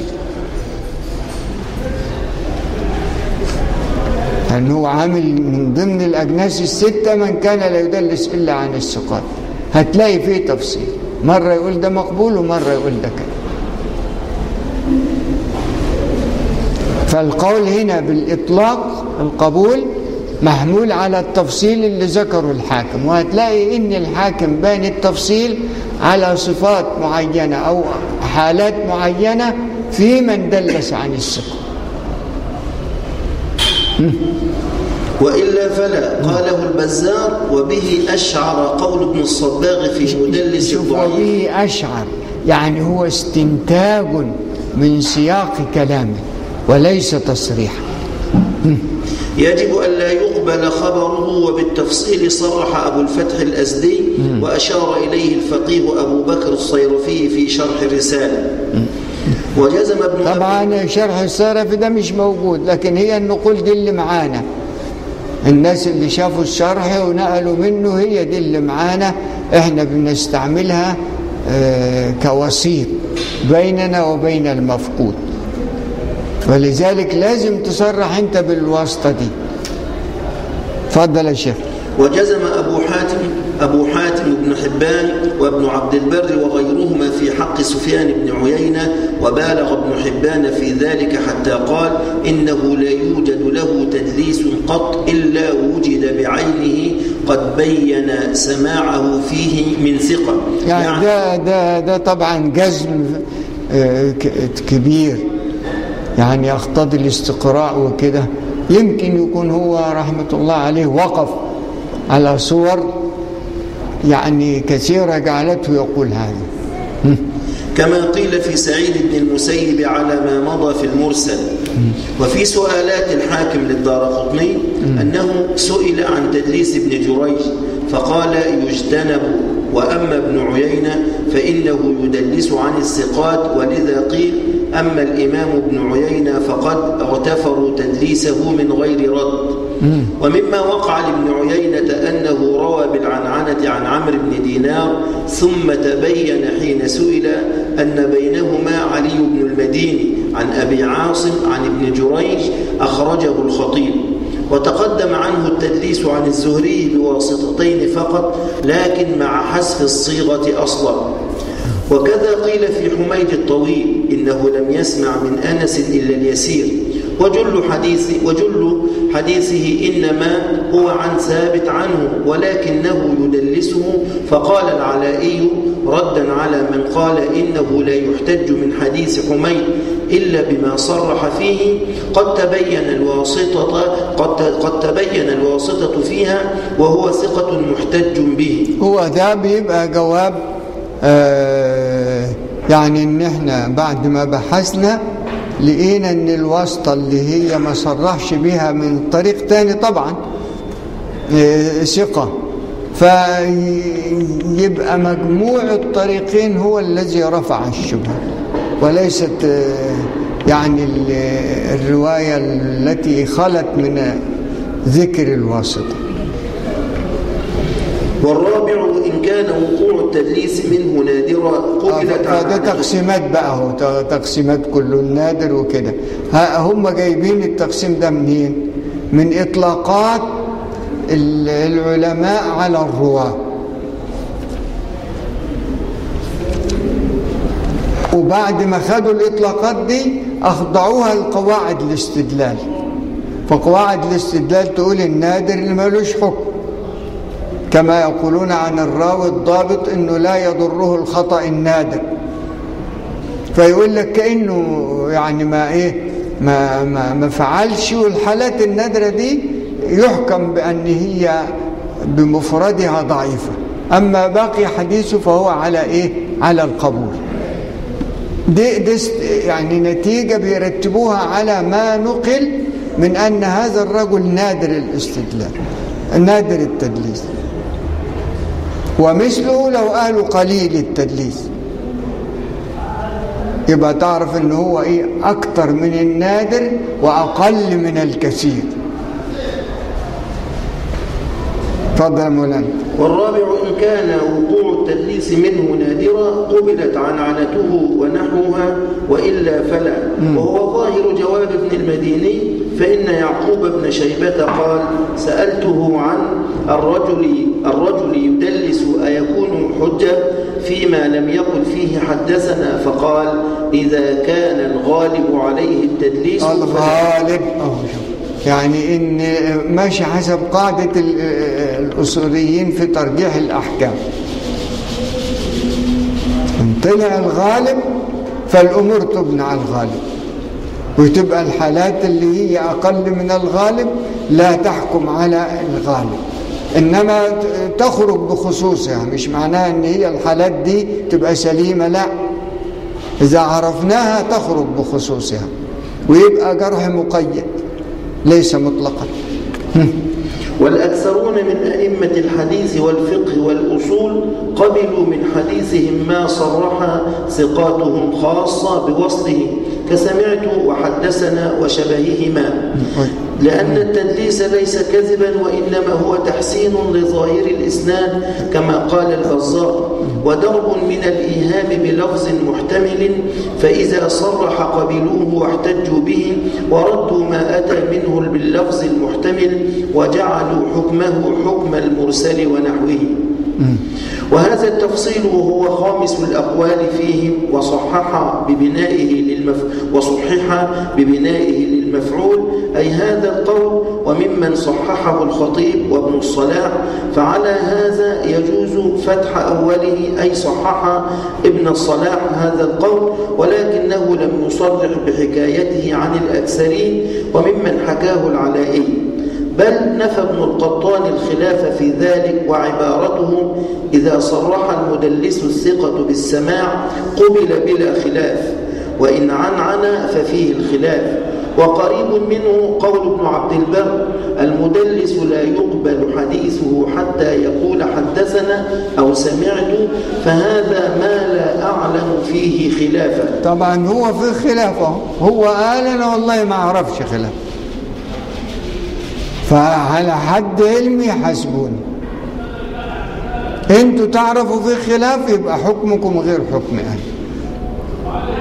لأن هو عامل من ضمن الأجناس الستة من كان لا يدلس إلا عن الثقات هتلاقي فيه تفصيل مرة يقول ده مقبول ومرة يقول ده كده فالقول هنا بالإطلاق القبول محمول على التفصيل اللي ذكره الحاكم وهتلاقي ان الحاكم بان التفصيل على صفات معينة او حالات معينة في من دلس عن الثقة وإلا فلا قاله البزار وبه أشعر قول ابن الصباغ في مدلس شوف الضعيف وبه أشعر يعني هو استنتاج من سياق كلامه وليس تصريحا يجب أن لا يقبل خبره وبالتفصيل صرح أبو الفتح الأزدي وأشار إليه الفقيه أبو بكر الصيرفي في شرح الرسالة وجزم ابن أبي طبعا شرح السرف ده مش موجود لكن هي النقول دي اللي معانا الناس اللي شافوا الشرح ونقلوا منه هي دي اللي معانا احنا بنستعملها آه، كوسيط بيننا وبين المفقود ولذلك لازم تصرح انت بالواسطة دي اتفضل يا شيخ وجزم أبو حاتم أبو حاتم بن حبان وابن عبد البر وغيرهما في حق سفيان بن عيينة وبالغ ابن حبان في ذلك حتى قال إنه لا يوجد له تدليس قط إلا وجد بعينه قد بين سماعه فيه من ثقة يعني ده ده ده طبعا جزم آه، ك- كبير يعني يقتضي الاستقراء وكده يمكن يكون هو رحمة الله عليه وقف على صور يعني كثيرة جعلته يقول هذا كما قيل في سعيد بن المسيب على ما مضى في المرسل وفي سؤالات الحاكم للدارقطني أنه سئل عن تدليس ابن جريج فقال يجتنب وأما ابن عيينة فإنه يدلس عن الثقات ولذا قيل أما الإمام ابن عيينة فقد اغتفروا تدليسه من غير رد ومما وقع لابن عيينة أنه روى بالعنعنة عن عمرو بن دينار ثم تبين حين سئل أن بينهما علي بن المديني عن أبي عاصم عن ابن جريج أخرجه الخطيب وتقدم عنه التدليس عن الزهري بواسطتين فقط لكن مع حذف الصيغة أصلا وكذا قيل في حميد الطويل إن إنه لم يسمع من أنس إلا اليسير وجل حديث وجل حديثه إنما هو عن ثابت عنه ولكنه يدلسه فقال العلائي ردا على من قال إنه لا يحتج من حديث حميد إلا بما صرح فيه قد تبين الواسطة قد قد تبين الواسطة فيها وهو ثقة محتج به هو ده بيبقى جواب آه يعني ان احنا بعد ما بحثنا لقينا ان الواسطة اللي هي ما صرحش بها من طريق تاني طبعا آه ثقة فيبقى مجموع الطريقين هو الذي رفع الشبهة وليست آه يعني ال- الرواية التي خلت من ذكر الواسطة والرابع إن كان وقوع التدليس منه نادرا قبلت فده عن تقسيمات بقى هو ت- تقسيمات كله نادر وكده ها- هم جايبين التقسيم ده منين من اطلاقات ال- العلماء على الرواه وبعد ما خدوا الاطلاقات دي اخضعوها لقواعد الاستدلال فقواعد الاستدلال تقول النادر اللي ملوش حكم كما يقولون عن الراوي الضابط انه لا يضره الخطا النادر فيقول لك كانه يعني ما ايه ما ما ما فعلش والحالات النادره دي يحكم بان هي بمفردها ضعيفه اما باقي حديثه فهو على ايه على القبول دي, دي است- يعني نتيجه بيرتبوها على ما نقل من ان هذا الرجل نادر الاستدلال نادر التدليس ومثله لو قالوا قليل التدليس يبقى تعرف ان هو ايه اكتر من النادر واقل من الكثير اتفضل يا مولانا والرابع إن كان وقوع التدليس منه نادرا قبلت عنعنته ونحوها وإلا فلا وهو ظاهر جواب ابن المديني فإن يعقوب بن شيبة قال سألته عن الرجل الرجل يدلس أيكون حجة فيما لم يقل فيه حدثنا فقال إذا كان الغالب عليه التدليس فلا. الغالب أهو شوف. يعني ان ماشي حسب قاعده ال- الاصوليين في ترجيح الاحكام ان طلع الغالب فالامور تبنى على الغالب وتبقى الحالات اللي هي اقل من الغالب لا تحكم على الغالب انما ت- تخرج بخصوصها مش معناها ان هي الحالات دي تبقى سليمه لا اذا عرفناها تخرج بخصوصها ويبقى جرح مقيد ليس مطلقا والأكثرون من أئمة الحديث والفقه والأصول قبلوا من حديثهم ما صرح ثقاتهم خاصة بوصله كسمعت وحدثنا وشبههما لأن التدليس ليس كذبا وإنما هو تحسين لظاهر الإسناد كما قال البزار ودرب من الإيهام بلفظ محتمل فإذا صرح قبلوه واحتجوا به وردوا ما أتى منه باللفظ المحتمل وجعلوا حكمه حكم المرسل ونحوه وهذا التفصيل وهو خامس الأقوال فيه وصحح ببنائه للمف... وصحح ببنائه للمفعول أي هذا القول وممن صححه الخطيب وابن الصلاح فعلى هذا يجوز فتح أوله أي صحح ابن الصلاح هذا القول ولكنه لم يصرح بحكايته عن الأكثرين وممن حكاه العلائي بل نفى ابن القطان الخلاف في ذلك وعبارته إذا صرح المدلس الثقة بالسماع قبل بلا خلاف وإن عنعن ففيه الخلاف وقريب منه قول ابن عبد البر المدلس لا يقبل حديثه حتى يقول حدثنا أو سمعت فهذا ما لا أعلم فيه خلافا طبعا هو في خلاف أهو. هو قال انا والله ما اعرفش خلاف فعلى حد علمي حسبوني انتوا تعرفوا في خلاف يبقى حكمكم غير حكم انا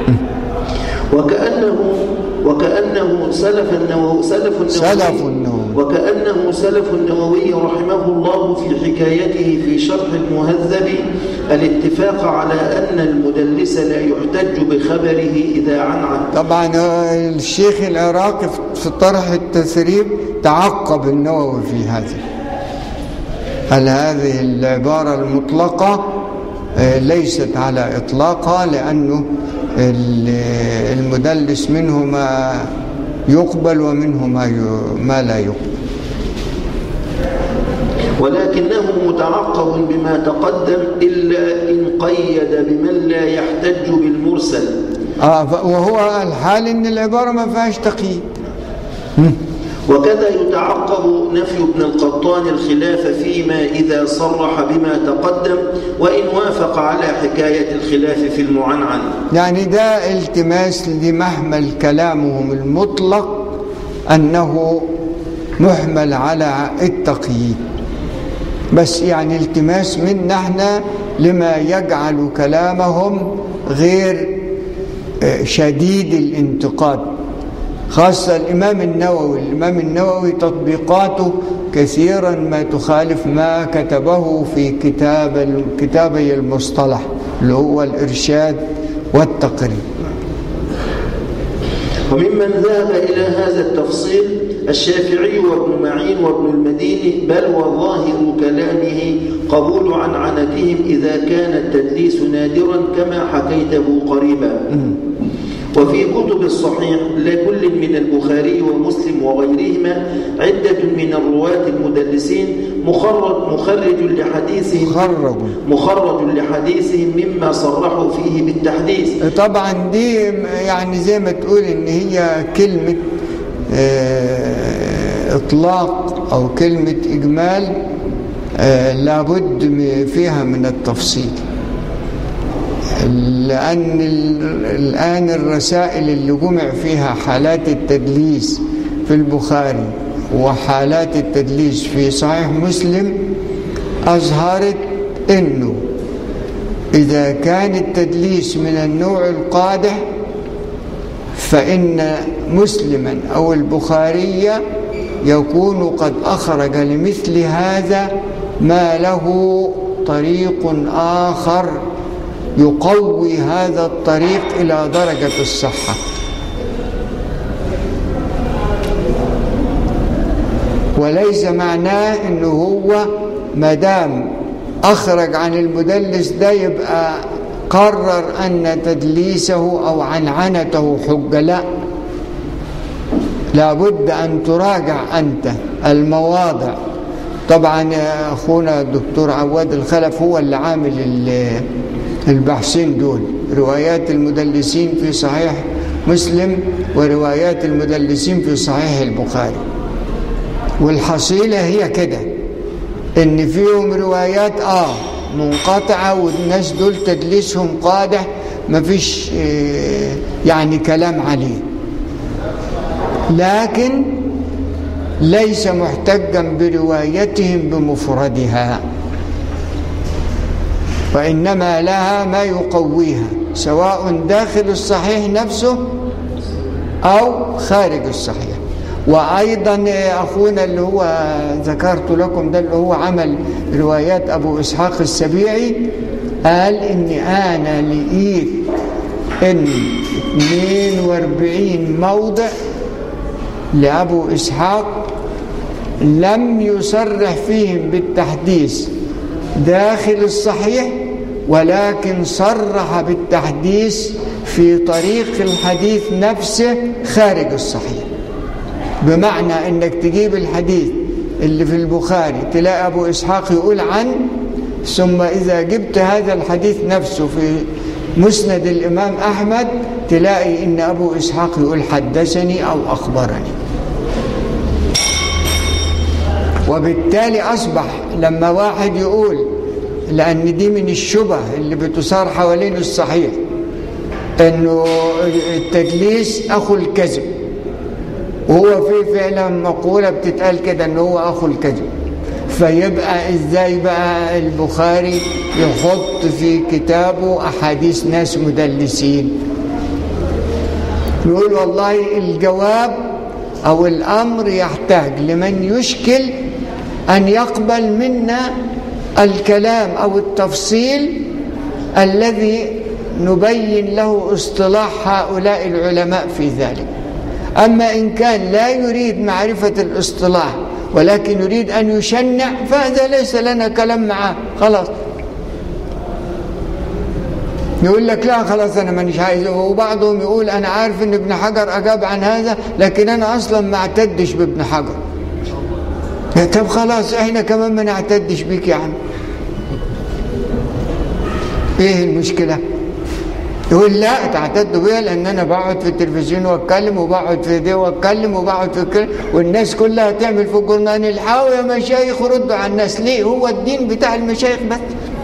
وكأنه وكأنه سلف النووي سلف النووي سلف النوم وكأنه سلف النووي رحمه الله في حكايته في شرح المهذب الاتفاق على أن المدلس لا يحتج بخبره إذا عنعن طبعا آه، الشيخ العراقي في طرح التثريب تعقب النووي في هذا هل هذه العبارة المطلقة آه، ليست على إطلاقها لأنه ال- المدلس منه ما يقبل ومنه ما ي- ما لا يقبل ولكنه متعقب بما تقدم إلا إن قيد بمن لا يحتج بالمرسل آه ف- وهو الحال ان العباره ما فيهاش تقييد وكذا يتعقب نفي ابن القطان الخلاف فيما إذا صرح بما تقدم وإن وافق على حكاية الخلاف في المعنعن يعني ده التماس لمحمل كلامهم المطلق انه محمل على التقييد بس يعني التماس منا احنا لما يجعل كلامهم غير آه، شديد الانتقاد خاصة الإمام النووي الإمام النووي تطبيقاته كثيرا ما تخالف ما كتبه في كتاب كتابي المصطلح اللي هو الإرشاد والتقريب وممن ذهب إلى هذا التفصيل الشافعي وابن معين وابن المديني بل وظاهر كلامه قبول عنعنتهم إذا كان التدليس نادرا كما حكيته قريبا وفي كتب الصحيح لكل من البخاري ومسلم وغيرهما عدة من الرواة المدلسين مخرج مخرج لحديثهم خرجوا مخرج لحديثهم مما صرحوا فيه بالتحديث طبعا دي يعني زي ما تقول ان هي كلمة آه، اطلاق او كلمة اجمال آه، لابد م- فيها من التفصيل لأن ال- الآن الرسائل اللي جمع فيها حالات التدليس في البخاري وحالات التدليس في صحيح مسلم أظهرت أنه إذا كان التدليس من النوع القادح فإن مسلما أو البخاري يكون قد أخرج لمثل هذا ما له طريق آخر يقوي هذا الطريق إلى درجة الصحة وليس معناه انه هو مدام اخرج عن المدلس ده يبقى قرر ان تدليسه او عنعنته حجه لا لابد ان تراجع انت المواضع طبعا يا اخونا الدكتور عواد الخلف هو اللي عامل ال- البحثين دول روايات المدلسين في صحيح مسلم وروايات المدلسين في صحيح البخاري والحصيلة هي كده ان فيهم روايات اه منقطعة والناس دول تدليسهم قادح مفيش آه، يعني كلام عليه لكن ليس محتجا بروايتهم بمفردها وإنما لها ما يقويها سواء داخل الصحيح نفسه أو خارج الصحيح وأيضا أخونا اللي هو ذكرت لكم ده اللي هو عمل روايات أبو إسحاق السبيعي قال إن أنا لقيت إن 42 موضع لأبو إسحاق لم يصرح فيهم بالتحديث داخل الصحيح ولكن صرح بالتحديث في طريق الحديث نفسه خارج الصحيح بمعنى انك تجيب الحديث اللي في البخاري تلاقي ابو اسحاق يقول عن ثم اذا جبت هذا الحديث نفسه في مسند الامام احمد تلاقي ان ابو اسحاق يقول حدثني او اخبرني وبالتالي اصبح لما واحد يقول لان دي من الشبه اللي بتثار حوالين الصحيح انه التدليس اخو الكذب وهو في فعلا مقولة بتتقال كده ان هو اخو الكذب فيبقى ازاي بقى البخاري يحط في كتابه احاديث ناس مدلسين يقول والله الجواب أو الأمر يحتاج لمن يشكل أن يقبل منا الكلام أو التفصيل الذي نبين له اصطلاح هؤلاء العلماء في ذلك أما إن كان لا يريد معرفة الاصطلاح ولكن يريد أن يشنع فهذا ليس لنا كلام معه خلاص يقول لك لا خلاص أنا مانيش عايزه وبعضهم يقول أنا عارف أن ابن حجر أجاب عن هذا لكن أنا أصلا ما اعتدش بابن حجر طب خلاص احنا كمان ما نعتدش بيك يا عم ايه المشكله يقول لا تعتدوا بيا لان انا بقعد في التلفزيون واتكلم وبقعد في دي واتكلم وبقعد في كل والناس كلها تعمل في الجرنان الحاوي يا مشايخ ردوا على الناس ليه هو الدين بتاع المشايخ بس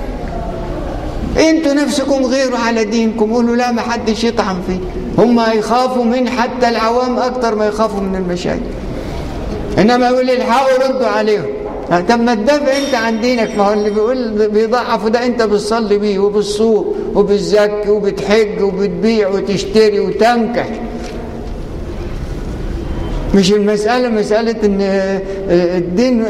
انتوا نفسكم غيروا على دينكم قولوا لا ما حدش يطعن فيه هم يخافوا من حتى العوام اكتر ما يخافوا من المشايخ انما يقول الحقوا ردوا عليهم طب ما تدافع انت عن دينك ما هو اللي بيقول بيضعفوا ده انت بتصلي بيه وبتصوم وبتزكي وبتحج وبتبيع وتشتري وتنكح مش المسألة مسألة ان الدين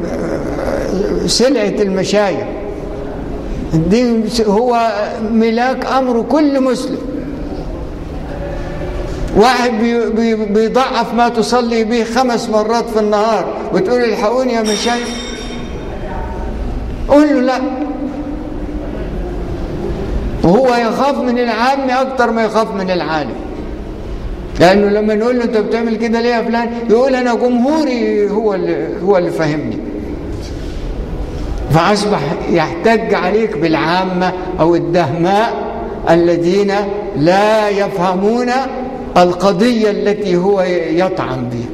سلعة المشايخ الدين هو ملاك امر كل مسلم واحد بي بي بيضعف ما تصلي به خمس مرات في النهار وتقول الحقوني يا مشايخ قول له لا وهو يخاف من العام أكتر ما يخاف من العالم لأنه لما نقول له أنت بتعمل كده ليه يا فلان يقول أنا جمهوري هو اللي هو اللي فاهمني فأصبح يحتج عليك بالعامة أو الدهماء الذين لا يفهمون القضية التي هو يطعن بها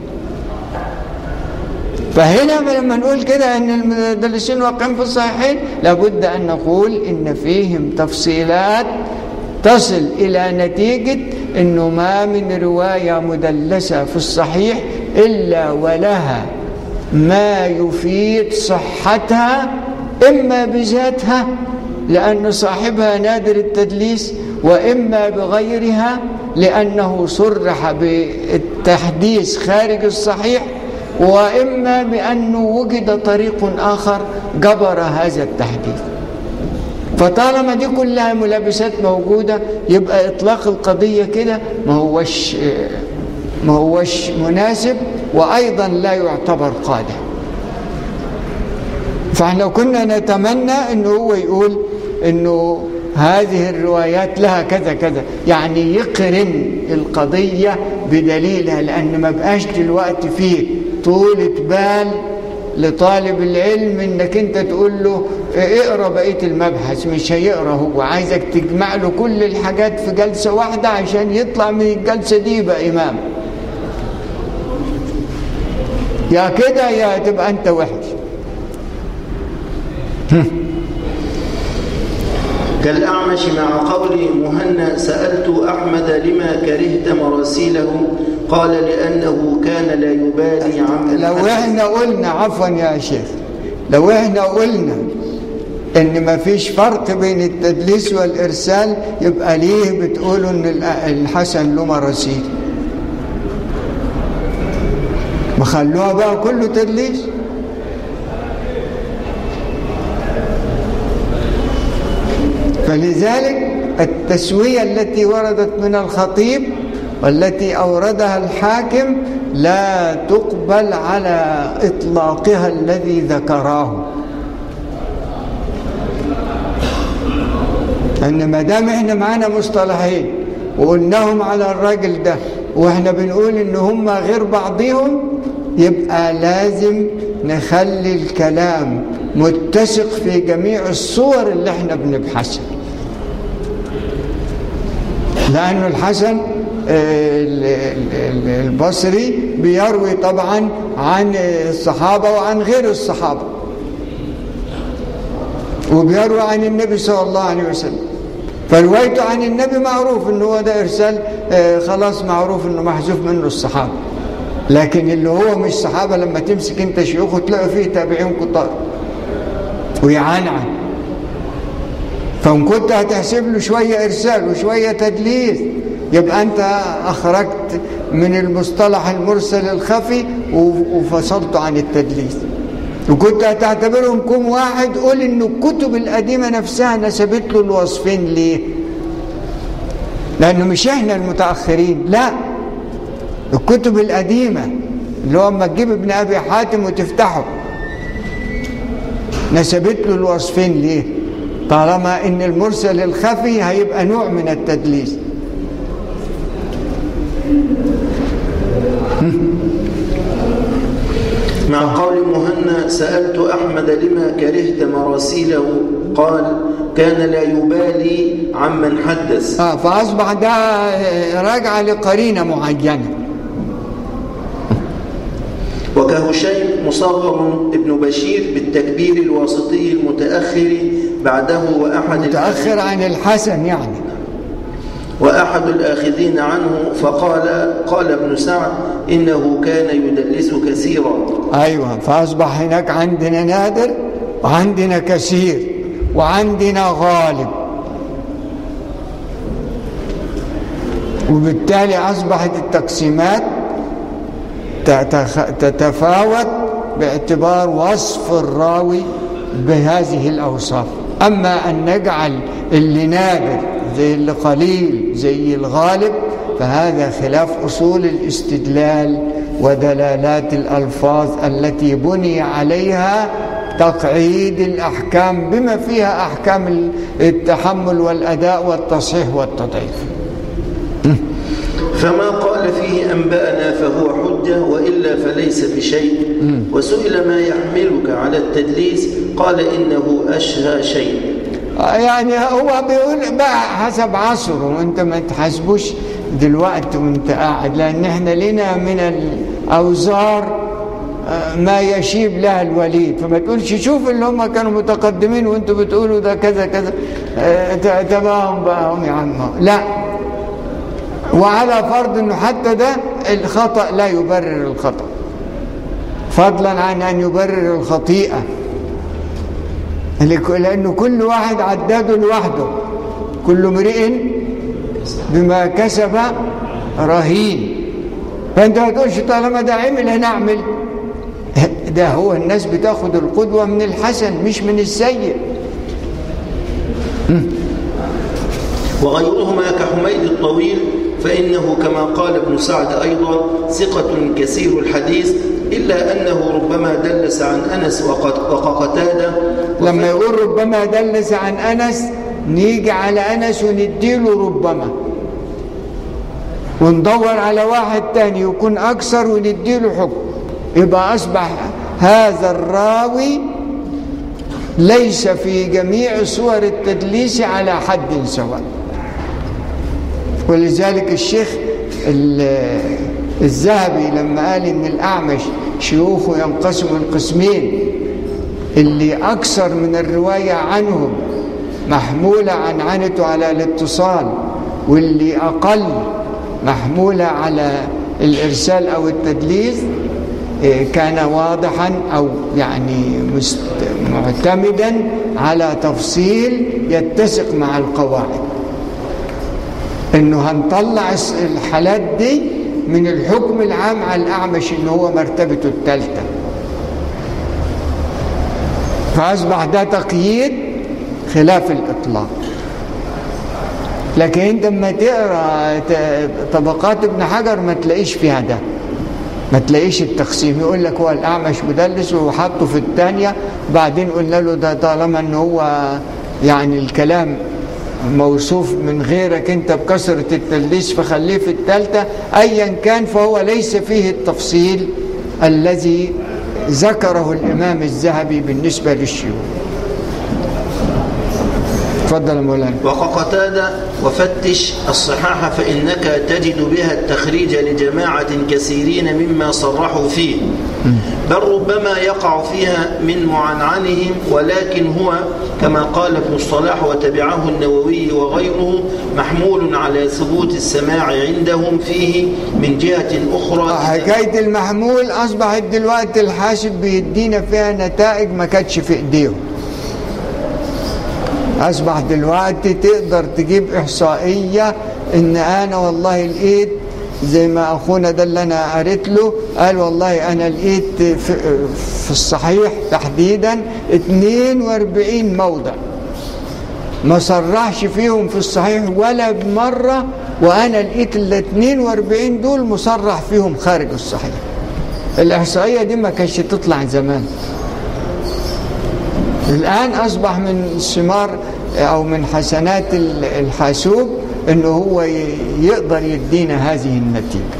فهنا لما نقول كده ان المدلسين واقعين في الصحيحين لابد ان نقول ان فيهم تفصيلات تصل الى نتيجة انه ما من رواية مدلسة في الصحيح الا ولها ما يفيد صحتها اما بذاتها لان صاحبها نادر التدليس واما بغيرها لانه صرح بالتحديث خارج الصحيح واما بانه وجد طريق اخر جبر هذا التحديث فطالما دي كلها ملابسات موجوده يبقى اطلاق القضيه كده ما هوش ما هوش مناسب وايضا لا يعتبر قادح فاحنا كنا نتمنى انه هو يقول انه هذه الروايات لها كذا كذا يعني يقرن القضية بدليلها لأن ما بقاش دلوقتي فيه طولة بال لطالب العلم انك انت تقول له اقرا بقيه المبحث مش هيقرا هو عايزك تجمع له كل الحاجات في جلسه واحده عشان يطلع من الجلسه دي يبقى امام يا كده يا تبقى انت وحش كالأعمش مع قول مهنا سألت أحمد لما كرهت مراسيله قال لأنه كان لا يبالي عمن لو احنا قلنا عفوا يا شيخ لو احنا قلنا ان ما فيش فرق بين التدليس والارسال يبقى ليه بتقولوا ان الحسن له مراسيل ما خلوها بقى كله تدليس فلذلك التسوية التي وردت من الخطيب والتي أوردها الحاكم لا تقبل على إطلاقها الذي ذكراه أن ما دام إحنا معانا مصطلحين وقلناهم على الراجل ده وإحنا بنقول إن هم غير بعضهم يبقى لازم نخلي الكلام متسق في جميع الصور اللي احنا بنبحثها لأنه الحسن البصري بيروي طبعا عن الصحابة وعن غير الصحابة وبيروي عن النبي صلى الله عليه وسلم فروايته عن النبي معروف انه هو ده ارسال خلاص معروف انه محذوف منه الصحابة لكن اللي هو مش صحابة لما تمسك انت شيوخه تلاقي فيه تابعين كتار ويعانعن فان كنت هتحسب له شوية ارسال وشوية تدليس يبقى انت اخرجت من المصطلح المرسل الخفي و- وفصلته عن التدليس وكنت هتعتبرهم كم واحد قول ان الكتب القديمه نفسها نسبت له الوصفين ليه لانه مش احنا المتاخرين لا الكتب القديمه اللي هو اما تجيب ابن ابي حاتم وتفتحه نسبت له الوصفين ليه طالما ان المرسل الخفي هيبقى نوع من التدليس مع قول مهنا سألت أحمد لما كرهت مراسيله قال كان لا يبالي عمن حدث اه فاصبح ده آه، راجعه لقرينه معينه وكهشيم مصغر ابن بشير بالتكبير الواسطي المتأخر بعده وأحد متاخر عن الحسن يعني وأحد الآخذين عنه فقال قال ابن سعد إنه كان يدلس كثيرا ايوه فاصبح هناك عندنا نادر وعندنا كثير وعندنا غالب وبالتالي اصبحت التقسيمات تتخ- تتفاوت باعتبار وصف الراوي بهذه الاوصاف اما ان نجعل اللي نادر زي اللي قليل زي الغالب فهذا خلاف اصول الاستدلال ودلالات الالفاظ التي بني عليها تقعيد الاحكام بما فيها احكام التحمل والاداء والتصحيح والتضعيف فما قال فيه أنبأنا فهو حجة وإلا فليس بشيء وسئل ما يحملك على التدليس قال إنه أشهى شيء يعني هو بيقول بقى حسب عصره وانت ما تحاسبوش دلوقتي وانت قاعد لان احنا لنا من الاوزار آه، ما يشيب لها الوليد فما تقولش شوف اللي هم كانوا متقدمين وانتوا بتقولوا ده كذا كذا آه، ت- تباهم بقى هم يا عم لا وعلى فرض انه حتى ده الخطأ لا يبرر الخطأ فضلا عن ان يبرر الخطيئة لك- لأنه كل واحد عداده لوحده كل امرئ بما كسب رهين فأنت ما تقولش طالما ده عمل هنعمل ده هو الناس بتاخد القدوة من الحسن مش من السيء وغيرهما كحميد الطويل فإنه كما قال ابن سعد أيضا ثقة كثير الحديث إلا أنه ربما دلس عن أنس وقد- وقتادة لما يقول ربما دلس عن أنس نيجي على أنس ونديله ربما وندور على واحد تاني يكون أكثر ونديله حكم يبقى أصبح هذا الراوي ليس في جميع صور التدليس على حد سواء ولذلك الشيخ ال- الذهبي لما قال ان الاعمش شيوخه ينقسم القسمين اللي اكثر من الروايه عنهم محموله عن عنته على الاتصال واللي اقل محموله على الارسال او التدليس إيه، كان واضحا او يعني مست- معتمدا على تفصيل يتسق مع القواعد انه هنطلع الس- الحالات دي من الحكم العام على الاعمش ان هو مرتبته الثالثه فاصبح ده تقييد خلاف الاطلاق لكن انت لما تقرا ت- طبقات ابن حجر ما تلاقيش فيها ده ما تلاقيش التقسيم يقول لك هو الاعمش مدلس وحطه في الثانيه وبعدين قلنا له ده طالما ان هو يعني الكلام موصوف من غيرك انت بكثره التدليس فخليه في الثالثه ايا كان فهو ليس فيه التفصيل الذي ذكره الامام الذهبي بالنسبه للشيوخ تفضل يا مولانا وقتادة وفتش الصحاح فإنك تجد بها التخريج لجماعة كثيرين مما صرحوا فيه بل ربما يقع فيها من معنعنهم ولكن هو كما قال ابن الصلاح وتبعه النووي وغيره محمول على ثبوت السماع عندهم فيه من جهة أخرى حكاية المحمول أصبحت دلوقتي الحاسب بيدينا فيها نتائج ما كانتش في إيديهم أصبح دلوقتي تقدر تجيب إحصائية إن أنا والله لقيت زي ما اخونا ده اللي انا قريت له قال والله انا لقيت في, في الصحيح تحديدا 42 موضع ما صرحش فيهم في الصحيح ولا بمرة وأنا لقيت ال 42 دول مصرح فيهم خارج الصحيح الإحصائية دي ما كانتش تطلع زمان الآن أصبح من ثمار أو من حسنات ال- الحاسوب أنه هو ي- يقدر يدينا هذه النتيجة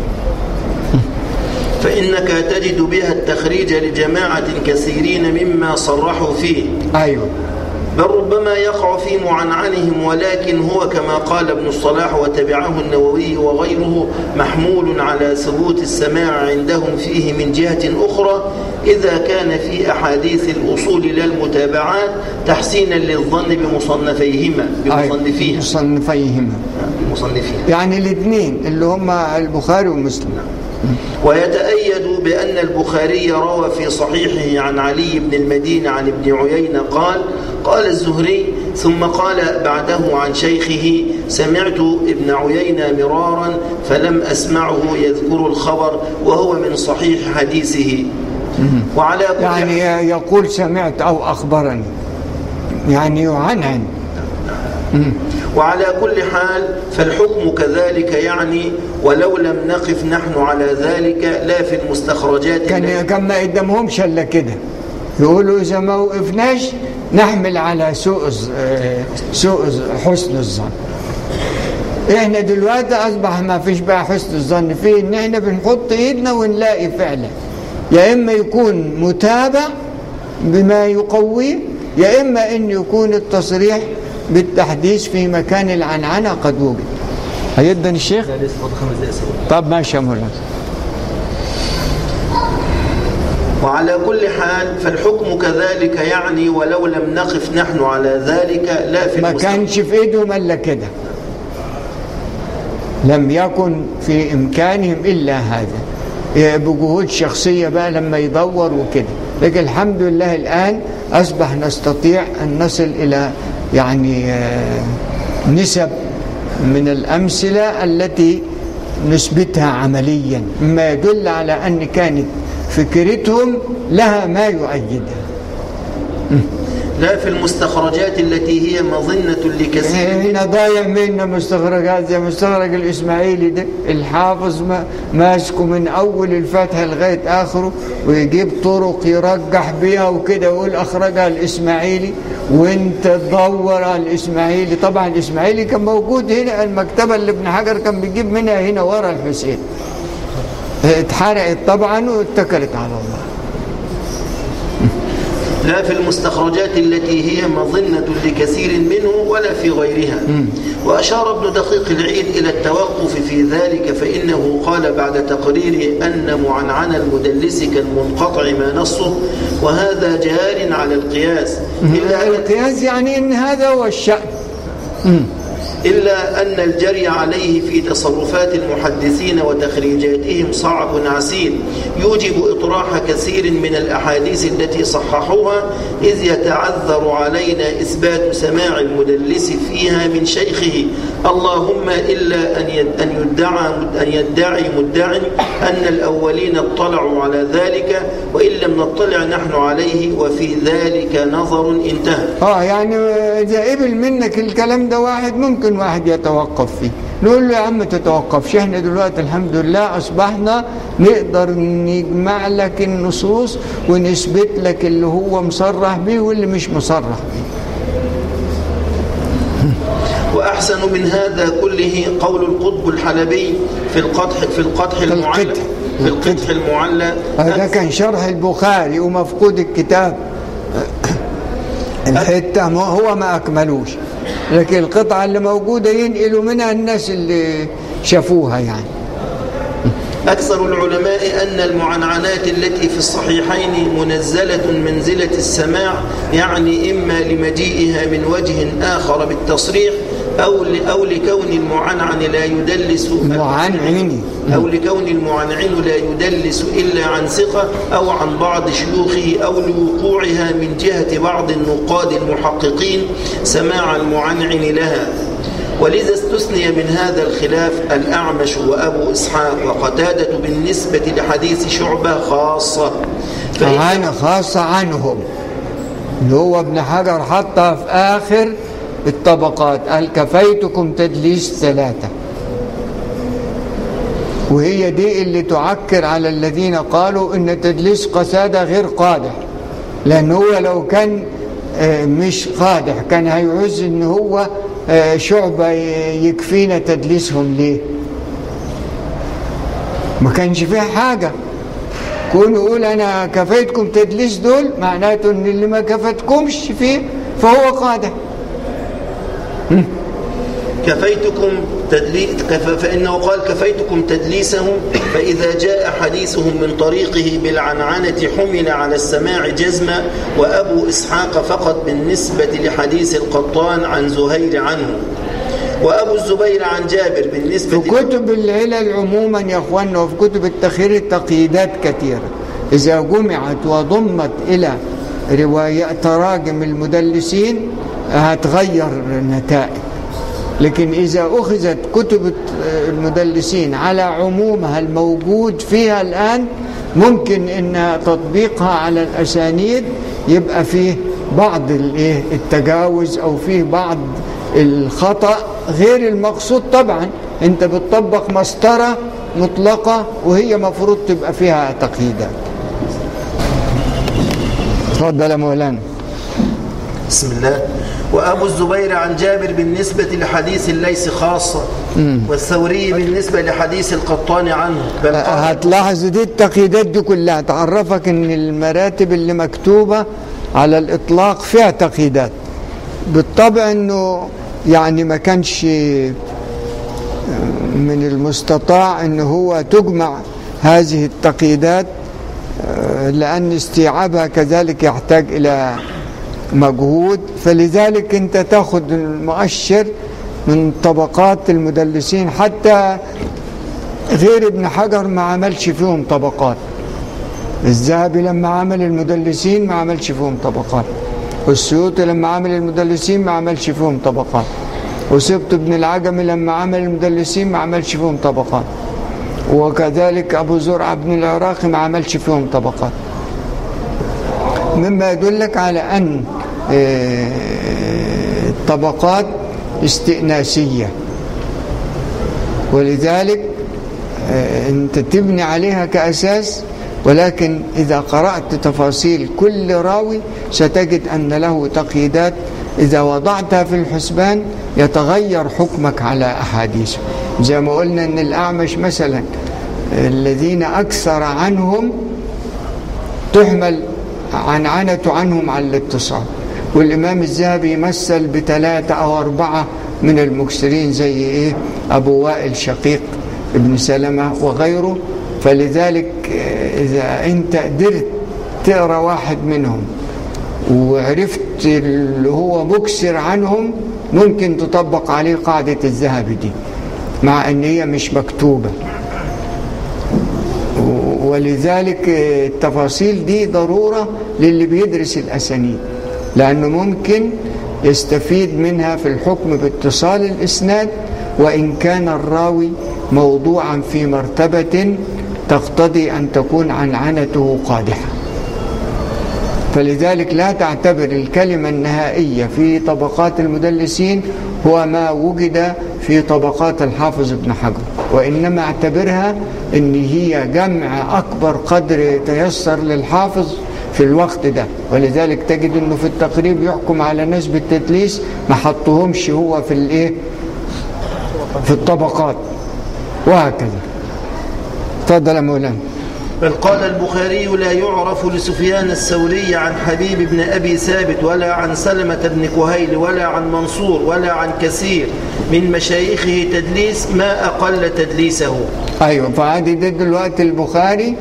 فإنك تجد بها التخريج لجماعة كثيرين مما صرحوا فيه أيوه بل ربما يقع في معنعنهم ولكن هو كما قال ابن الصلاح وتبعه النووي وغيره محمول على ثبوت السماع عندهم فيه من جهة أخرى إذا كان في أحاديث الأصول لا المتابعات تحسينا للظن بمصنفيهما بمصنفيها مصنفيهما بمصنفيها يعني الاثنين اللي هم البخاري ومسلم ويتأيد بأن البخاري روى في صحيحه عن علي بن المدين عن ابن عيينة قال قال الزهري ثم قال بعده عن شيخه سمعت ابن عيينة مرارا فلم أسمعه يذكر الخبر وهو من صحيح حديثه وعلى كل يعني يقول سمعت أو أخبرني يعني يعنعن وعلى كل حال فالحكم كذلك يعني ولو لم نقف نحن على ذلك لا في المستخرجات كان التي- كان ما قدامهمش الا كده يقولوا اذا ما وقفناش نحمل على سوء الظ- آه، سوء الظ- حسن الظن احنا دلوقتي اصبح ما فيش بقى حسن الظن فيه ان احنا بنحط ايدنا ونلاقي فعلا يا اما يكون متابع بما يقويه يا اما ان يكون التصريح بالتحديث في مكان العنعنه قد وجد هيدن الشيخ لا لسه فاضل خمس دقايق سوا طب ماشي يا مولانا وعلى كل حال فالحكم كذلك يعني ولو لم نقف نحن على ذلك لا في ما المستخرجات كانش في ايدهم الا كده لم يكن في امكانهم الا هذا إيه بجهود شخصيه بقى لما يدور وكده لكن الحمد لله الان اصبح نستطيع ان نصل الى يعني آه، نسب من الامثله التي نثبتها عمليا مما يدل على ان كانت فكرتهم لها ما يؤيدها لا في المستخرجات التي هي مظنة لكثير هنا ضايع منا مستخرجات زي مستخرج الاسماعيلي ده الحافظ ما ماسكه من اول الفتح لغايه اخره ويجيب طرق يرجح بيها وكده يقول اخرجها الاسماعيلي وانت تدور على الاسماعيلي طبعا الاسماعيلي كان موجود هنا المكتبه اللي ابن حجر كان بيجيب منها هنا ورا الحسين اتحرقت طبعا واتكلت على الله لا في المستخرجات التي هي مظنة لكثير منه ولا في غيرها وأشار ابن دقيق العيد إلى التوقف في ذلك فإنه قال بعد تقرير أن معنعن المدلس كالمنقطع ما نصه وهذا جار على القياس إلا أن القياس يعني ان هذا هو الشأن إلا أن الجري عليه في تصرفات المحدثين وتخريجاتهم صعب عسير يوجب إطراح كثير من الأحاديث التي صححوها إذ يتعذر علينا إثبات سماع المدلس فيها من شيخه اللهم إلا أن يد- أن يدعى أن يدعي مدع أن الأولين اطلعوا على ذلك وإن لم نطلع نحن عليه وفي ذلك نظر انتهى اه يعني اذا قبل منك الكلام ده واحد ممكن واحد يتوقف فيه نقول له يا عم تتوقفش احنا دلوقتي الحمد لله اصبحنا نقدر نجمع لك النصوص ونثبت لك اللي هو مصرح بيه واللي مش مصرح بيه وأحسن من هذا كله قول القطب الحلبي في القدح في القدح المعلى القدح. في القدح المعلى هذا كان شرح البخاري ومفقود الكتاب الحتة ما هو ما أكملوش لكن القطعة اللي موجودة ينقلوا منها الناس اللي شافوها يعني أكثر العلماء أن المعنعنات التي في الصحيحين منزلة منزلة السماع يعني إما لمجيئها من وجه آخر بالتصريح أو ل- أو لكون المعنعن لا يدلس معنعني أو لكون المعنعن لا يدلس إلا عن ثقة أو عن بعض شيوخه أو لوقوعها من جهة بعض النقاد المحققين سماع المعنعن لها ولذا استثني من هذا الخلاف الأعمش وأبو إسحاق وقتادة بالنسبة لحديث شعبة خاصة فإن عن خاصة عنهم اللي هو ابن حجر حطها في آخر الطبقات قال كفيتكم تدليس ثلاثة وهي دي اللي تعكر على الذين قالوا ان تدليس قسادة غير قادح لان هو لو كان آه، مش قادح كان هيعوز ان هو آه، شعبة يكفينا تدليسهم ليه ما كانش فيها حاجة كون يقول انا كفيتكم تدليس دول معناته ان اللي ما كفتكمش فيه فهو قادح كفيتكم تدليس كف فإنه قال كفيتكم تدليسهم فإذا جاء حديثهم من طريقه بالعنعنة حمل على السماع جزما وأبو إسحاق فقط بالنسبة لحديث القطان عن زهير عنه وأبو الزبير عن جابر بالنسبة في كتب العلل عموما يا اخوانا وفي كتب التخير تقييدات كثيرة إذا جمعت وضمت إلى رواية تراجم المدلسين هتغير النتائج لكن إذا أخذت كتب المدلسين على عمومها الموجود فيها الآن ممكن إن تطبيقها على الأسانيد يبقى فيه بعض الإيه التجاوز أو فيه بعض الخطأ غير المقصود طبعا أنت بتطبق مسطرة مطلقة وهي مفروض تبقى فيها تقييدات تفضل يا مولانا بسم الله وأبو الزبير عن جابر بالنسبة لحديث ليس خاصة والثوري بالنسبة لحديث القطان عنه بل قال هتلاحظ دي التقييدات دي كلها تعرفك ان المراتب اللي مكتوبة على الاطلاق فيها تقييدات بالطبع انه يعني ما كانش من المستطاع ان هو تجمع هذه التقييدات لان استيعابها كذلك يحتاج الى مجهود فلذلك انت تاخد المؤشر من طبقات المدلسين حتى غير ابن حجر ما عملش فيهم طبقات الذهبي لما عمل المدلسين ما عملش فيهم طبقات والسيوطي لما عمل المدلسين ما عملش فيهم طبقات وسبط ابن العجمي لما عمل المدلسين ما عملش فيهم طبقات وكذلك أبو زرعة بن العراقي ما عملش فيهم طبقات مما يدلك على أن الطبقات استئناسية ولذلك أنت تبني عليها كأساس ولكن إذا قرأت تفاصيل كل راوي ستجد أن له تقييدات إذا وضعتها في الحسبان يتغير حكمك على أحاديثه زي ما قلنا أن الأعمش مثلا الذين أكثر عنهم تحمل عنعنة عنهم على الاتصال والإمام الذهبي يمثل بثلاثة أو أربعة من المكسرين زي إيه أبو وائل شقيق ابن سلمة وغيره فلذلك إذا أنت قدرت تقرأ واحد منهم وعرفت اللي هو مكسر عنهم ممكن تطبق عليه قاعدة الذهبي دي مع أن هي مش مكتوبة ولذلك التفاصيل دي ضرورة للي بيدرس الأسانيد لأنه ممكن يستفيد منها في الحكم باتصال الإسناد وإن كان الراوي موضوعا في مرتبة تقتضي أن تكون عنعنته قادحة فلذلك لا تعتبر الكلمة النهائية في طبقات المدلسين هو ما وجد في طبقات الحافظ ابن حجر وإنما اعتبرها ان هي جمع أكبر قدر تيسر للحافظ في الوقت ده ولذلك تجد انه في التقريب يحكم على ناس بالتدليس ما حطهمش هو في الايه في الطبقات وهكذا تفضل يا مولانا بل قال البخاري لا يعرف لسفيان الثوري عن حبيب بن أبي ثابت ولا عن سلمة بن كهيل ولا عن منصور ولا عن كثير من مشايخه تدليس ما أقل تدليسه ايوه فهذه ده دلوقتي البخاري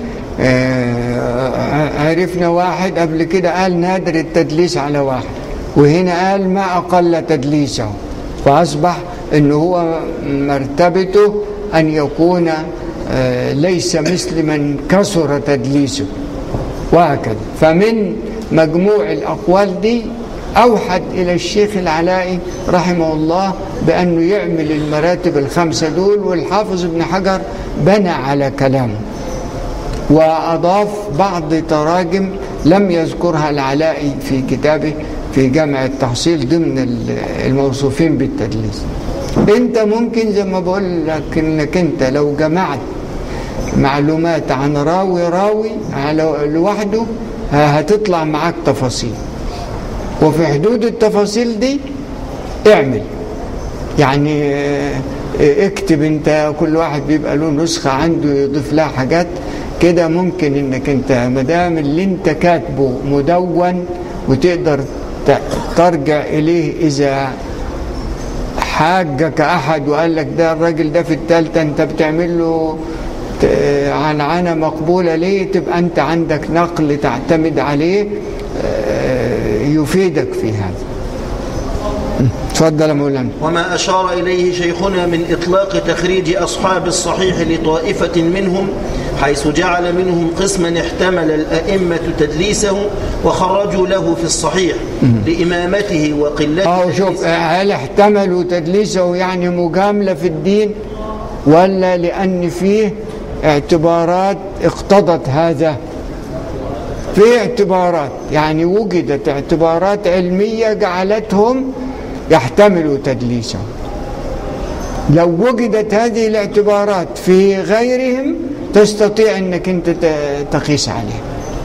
آه عرفنا واحد قبل كده قال نادر التدليس على واحد وهنا قال ما أقل تدليسه فأصبح أنه هو مرتبته أن يكون آه ليس مثل من كثر تدليسه وهكذا فمن مجموع الأقوال دي أوحد إلى الشيخ العلائي رحمه الله بأنه يعمل المراتب الخمسة دول والحافظ ابن حجر بنى على كلامه وأضاف بعض تراجم لم يذكرها العلائي في كتابه في جامع التحصيل ضمن ال- الموصوفين بالتدليس انت ممكن زي ما بقول لك انك انت لو جمعت معلومات عن راوي راوي على لوحده ه- هتطلع معاك تفاصيل وفي حدود التفاصيل دي اعمل يعني آه، آه، اكتب انت كل واحد بيبقى له نسخة عنده يضيف لها حاجات كده ممكن انك انت مدام اللي انت كاتبه مدون وتقدر ت- ترجع اليه اذا حاجك احد وقال لك ده الراجل ده في التالتة انت بتعمل له ت- عنعنة مقبولة ليه تبقى انت عندك نقل تعتمد عليه آه، يفيدك في هذا تفضل يا مولانا وما أشار إليه شيخنا من إطلاق تخريج أصحاب الصحيح لطائفة منهم حيث جعل منهم قسما احتمل الأئمة تدليسه وخرجوا له في الصحيح لإمامته وقلة اه شوف تدليسه. هل احتملوا تدليسه يعني مجاملة في الدين ولا لأن فيه اعتبارات اقتضت هذا في اعتبارات يعني وجدت اعتبارات علمية جعلتهم يحتملوا تدليسه لو وجدت هذه الاعتبارات في غيرهم تستطيع انك انت ت- تقيس عليه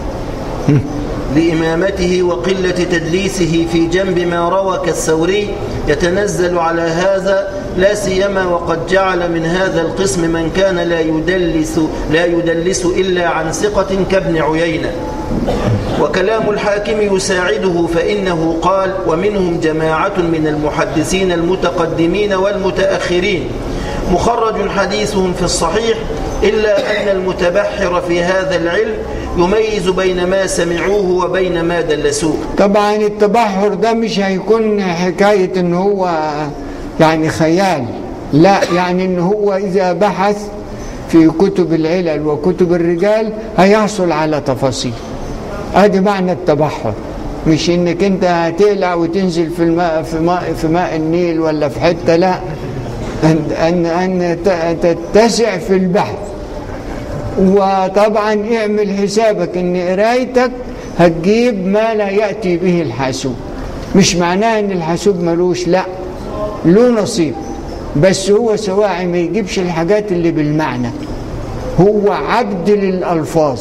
لإمامته وقلة تدليسه في جنب ما روى كالثوري يتنزل على هذا لا سيما وقد جعل من هذا القسم من كان لا يدلس لا يدلس إلا عن ثقة كابن عيينة وكلام الحاكم يساعده فإنه قال ومنهم جماعة من المحدثين المتقدمين والمتأخرين مخرج حديثهم في الصحيح إلا أن المتبحر في هذا العلم يميز بين ما سمعوه وبين ما دلسوه طبعا التبحر ده مش هيكون حكاية ان هو يعني خيال لا يعني ان هو اذا بحث في كتب العلل وكتب الرجال هيحصل على تفاصيل ادي معنى التبحر مش انك انت هتقلع وتنزل في الماء في ماء في ماء النيل ولا في حته لا ان ان, أن ت- تتسع في البحث وطبعا اعمل حسابك ان قرايتك هتجيب ما لا يأتي به الحاسوب مش معناه ان الحاسوب ملوش لا له نصيب بس هو سواعي ما يجيبش الحاجات اللي بالمعنى هو عبد للألفاظ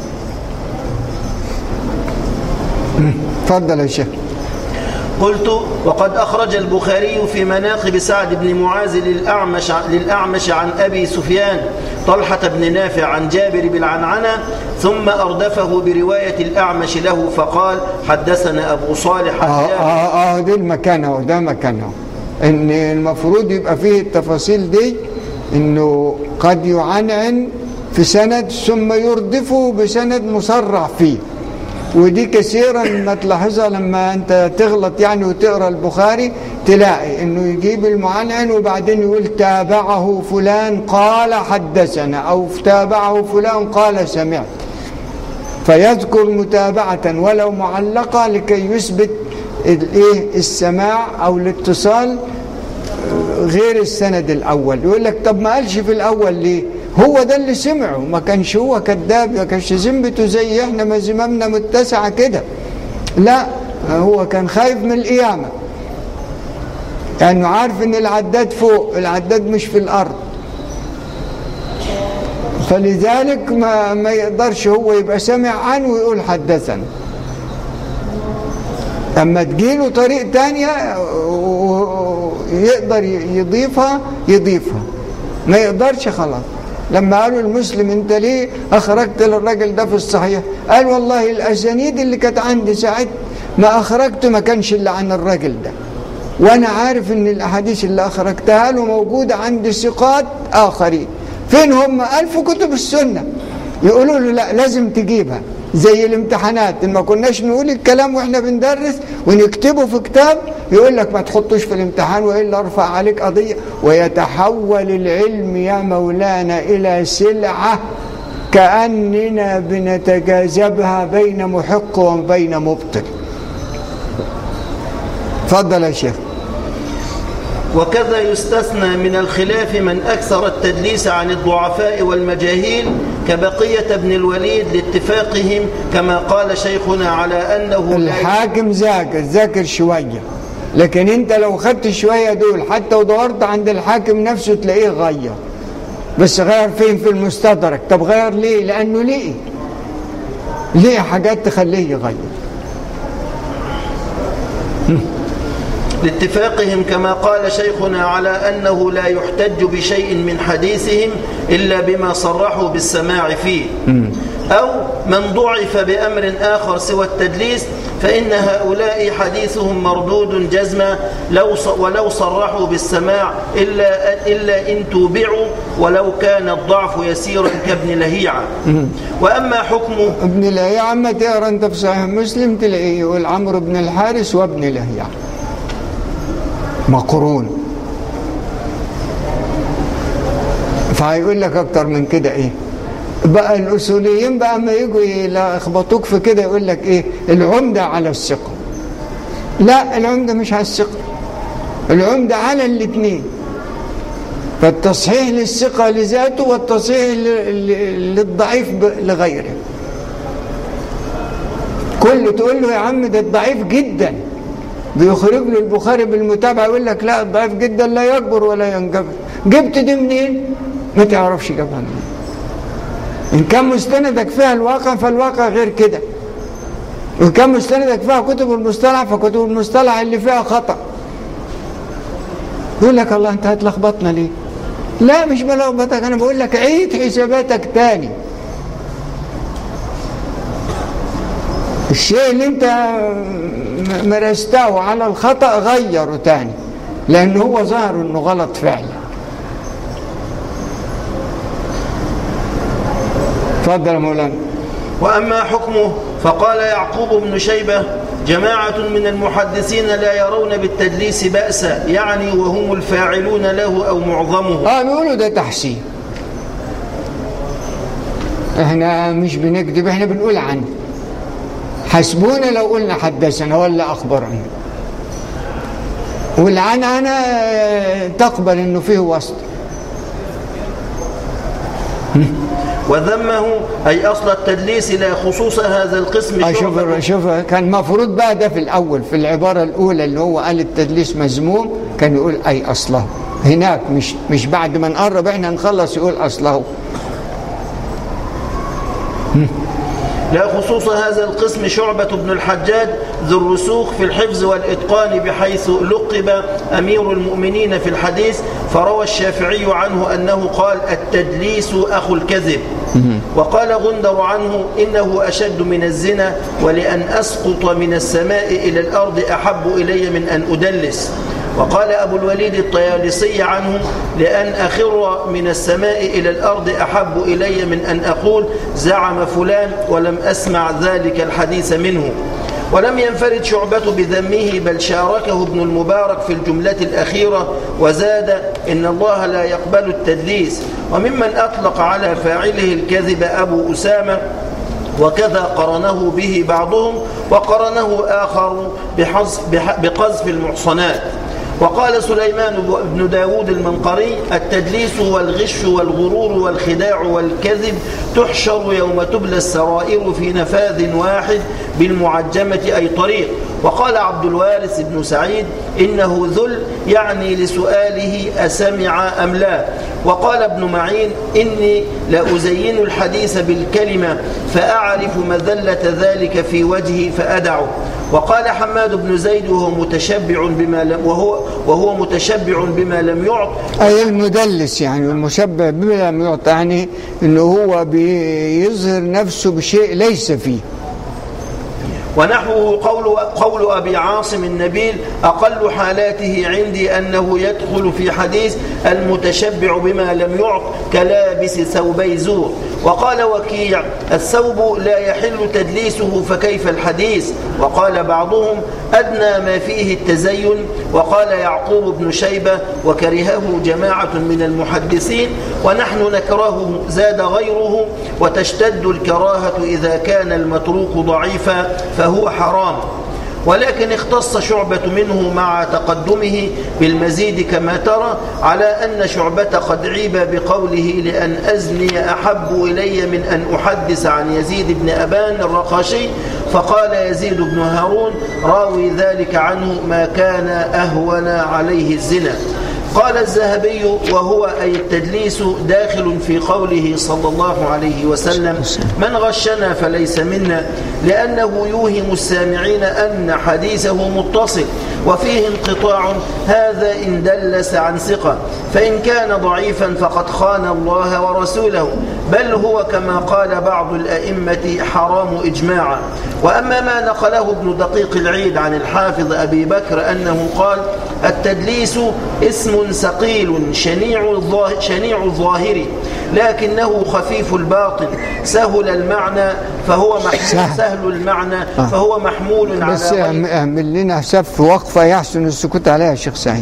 اتفضل يا شيخ قلت وقد أخرج البخاري في مناقب سعد بن معاذ للأعمش, للأعمش عن أبي سفيان طلحة بن نافع عن جابر بالعنعنة ثم أردفه برواية الأعمش له فقال حدثنا أبو صالح عن اه جابر اه اه دي المكان اهو ده مكانه ان المفروض يبقى فيه التفاصيل دي انه قد يعنعن في سند ثم يردفه بسند مسرع فيه ودي كثيرا ما تلاحظها لما انت تغلط يعني وتقرا البخاري تلاقي انه يجيب المعنعن وبعدين يقول تابعه فلان قال حدثنا او تابعه فلان قال سمعت فيذكر متابعة ولو معلقة لكي يثبت الايه السماع او الاتصال غير السند الاول يقول لك طب ما قالش في الاول ليه هو ده اللي سمعه ما كانش هو كذاب ما كانش ذمته زي احنا ما زمامنا متسعه كده لا هو كان خايف من القيامه لانه يعني عارف ان العداد فوق العداد مش في الارض فلذلك ما, ما يقدرش هو يبقى سمع عنه ويقول حدثنا اما تجيله طريق تانية يقدر يضيفها يضيفها ما يقدرش خلاص لما قالوا المسلم انت ليه اخرجت للراجل ده في الصحيح قال والله الاسانيد اللي كانت عندي ساعت ما اخرجت ما كانش الا عن الراجل ده وانا عارف ان الاحاديث اللي اخرجتها له موجوده عند ثقات اخرين فين هم قال في كتب السنه يقولوا له لا لازم تجيبها زي الامتحانات إن ما كناش نقول الكلام واحنا بندرس ونكتبه في كتاب يقول لك ما تحطوش في الامتحان والا ارفع عليك قضيه ويتحول العلم يا مولانا الى سلعه كاننا بنتجاذبها بين محق وبين مبطل اتفضل يا شيخ وكذا يستثنى من الخلاف من أكثر التدليس عن الضعفاء والمجاهيل كبقية بن الوليد لاتفاقهم كما قال شيخنا على أنه لا الحاكم ذاكر ذاكر شوية لكن انت لو خدت شوية دول حتى ودورت عند الحاكم نفسه تلاقيه غير بس غير فين في المستدرك طب غير ليه لانه ليه ليه حاجات تخليه يغير لاتفاقهم كما قال شيخنا على أنه لا يحتج بشيء من حديثهم إلا بما صرحوا بالسماع فيه أو من ضعف بأمر آخر سوى التدليس فإن هؤلاء حديثهم مردود جزما لو ص- ولو صرحوا بالسماع إلا, إلا إن توبعوا ولو كان الضعف يسيرا كابن لهيعة وأما حكمه ابن لهيعة عم تقرا انت في صحيح مسلم تلاقيه يقول عمرو بن الحارث وابن لهيعة مقرون فهيقول لك اكتر من كده ايه بقى الاصوليين بقى ما يجوا يلخبطوك في كده يقول لك ايه العمده على الثقه لا العمده مش على الثقه العمده على الاثنين فالتصحيح للثقه لذاته والتصحيح ل- ل- للضعيف ب- لغيره كل تقول له يا عم ده الضعيف جدا بيخرج له البخاري بالمتابعه يقول لك لا الضعيف جدا لا يكبر ولا ينجبر جبت دي منين؟ ما تعرفش جابها منين إن كان مستندك فيها الواقع فالواقع غير كده وإن كان مستندك فيها كتب المصطلح فكتب المصطلح اللي فيها خطأ يقول لك الله أنت هتلخبطنا ليه؟ لا مش بلخبطك أنا بقول لك عيد حساباتك تاني الشيء اللي أنت م- مرسته على الخطأ غيره تاني لأن هو ظاهر إنه غلط فعلا اتفضل يا مولانا وأما حكمه فقال يعقوب بن شيبة جماعة من المحدثين لا يرون بالتدليس بأسا يعني وهم الفاعلون له أو معظمه اه بيقولوا ده تحسين احنا مش بنكذب احنا بنقول عنه حسبونا لو قلنا حدثنا ولا اخبرنا والعنعنة آه، تقبل انه فيه وسط وذمه أي أصل التدليس لا خصوص هذا القسم آه، شوف شعبة شوف كان المفروض بقى ده في الاول في العباره الاولى اللي هو قال التدليس مذموم كان يقول اي اصله هناك مش مش بعد ما نقرب احنا نخلص يقول اصله لا خصوص هذا القسم شعبة بن الحجاج ذو الرسوخ في الحفظ والإتقان بحيث لقب أمير المؤمنين في الحديث فروى الشافعي عنه أنه قال التدليس أخو الكذب وقال غندر عنه إنه أشد من الزنا ولأن أسقط من السماء إلى الأرض أحب إلي من أن أدلس وقال أبو الوليد الطيالسي عنه لأن أخر من السماء إلى الأرض أحب إلي من أن أقول زعم فلان ولم أسمع ذلك الحديث منه ولم ينفرد شعبة بذمه بل شاركه ابن المبارك في الجملة الأخيرة وزاد إن الله لا يقبل التدليس وممن أطلق على فاعله الكذب أبو أسامة وكذا قرنه به بعضهم وقرنه آخر بحذف بح- بقذف المحصنات وقال سليمان بن داود المنقري التدليس والغش والغرور والخداع والكذب تحشر يوم تبلى السرائر في نفاذ واحد بالمعجمة أي طريق وقال عبد الوارث بن سعيد إنه ذل يعني لسؤاله أسمع أم لا وقال ابن معين إني لأزين الحديث بالكلمة فأعرف مذلة ذلك في وجهي فأدعه وقال حماد بن زيد وهو متشبع بما لم وهو وهو متشبع بما لم يعط أي المدلس يعني المشبه بما لم يعطى يعني انه هو بيظهر نفسه بشيء ليس فيه ونحوه قول قول ابي عاصم النبيل اقل حالاته عندي انه يدخل في حديث المتشبع بما لم يعط كلابس ثوبي زور وقال وكيع الثوب لا يحل تدليسه فكيف الحديث وقال بعضهم ادنى ما فيه التزين وقال يعقوب بن شيبه وكرهه جماعه من المحدثين ونحن نكرهه زاد غيره وتشتد الكراهه اذا كان المتروك ضعيفا فهو حرام ولكن اختص شعبة منه مع تقدمه بالمزيد كما ترى على أن شعبة قد عيب بقوله لأن أزني أحب إلي من أن أحدث عن يزيد بن أبان الرقاشي فقال يزيد بن هارون راوي ذلك عنه ما كان أهون عليه الزنا قال الذهبي وهو أي التدليس داخل في قوله صلى الله عليه وسلم من غشنا فليس منا لأنه يوهم السامعين أن حديثه متصل وفيه انقطاع هذا إن دلس عن ثقة فإن كان ضعيفا فقد خان الله ورسوله بل هو كما قال بعض الأئمة حرام إجماعا وأما ما نقله ابن دقيق العيد عن الحافظ أبي بكر أنه قال التدليس اسم ثقيل شنيع الظاهر, شنيع الظاهر لكنه خفيف الباطن سهل المعنى فهو محمول سهل. سهل المعنى فهو محمول على بس غير اعم- اعمل لنا حساب في وقفة يحسن السكوت عليها يا شيخ سعيد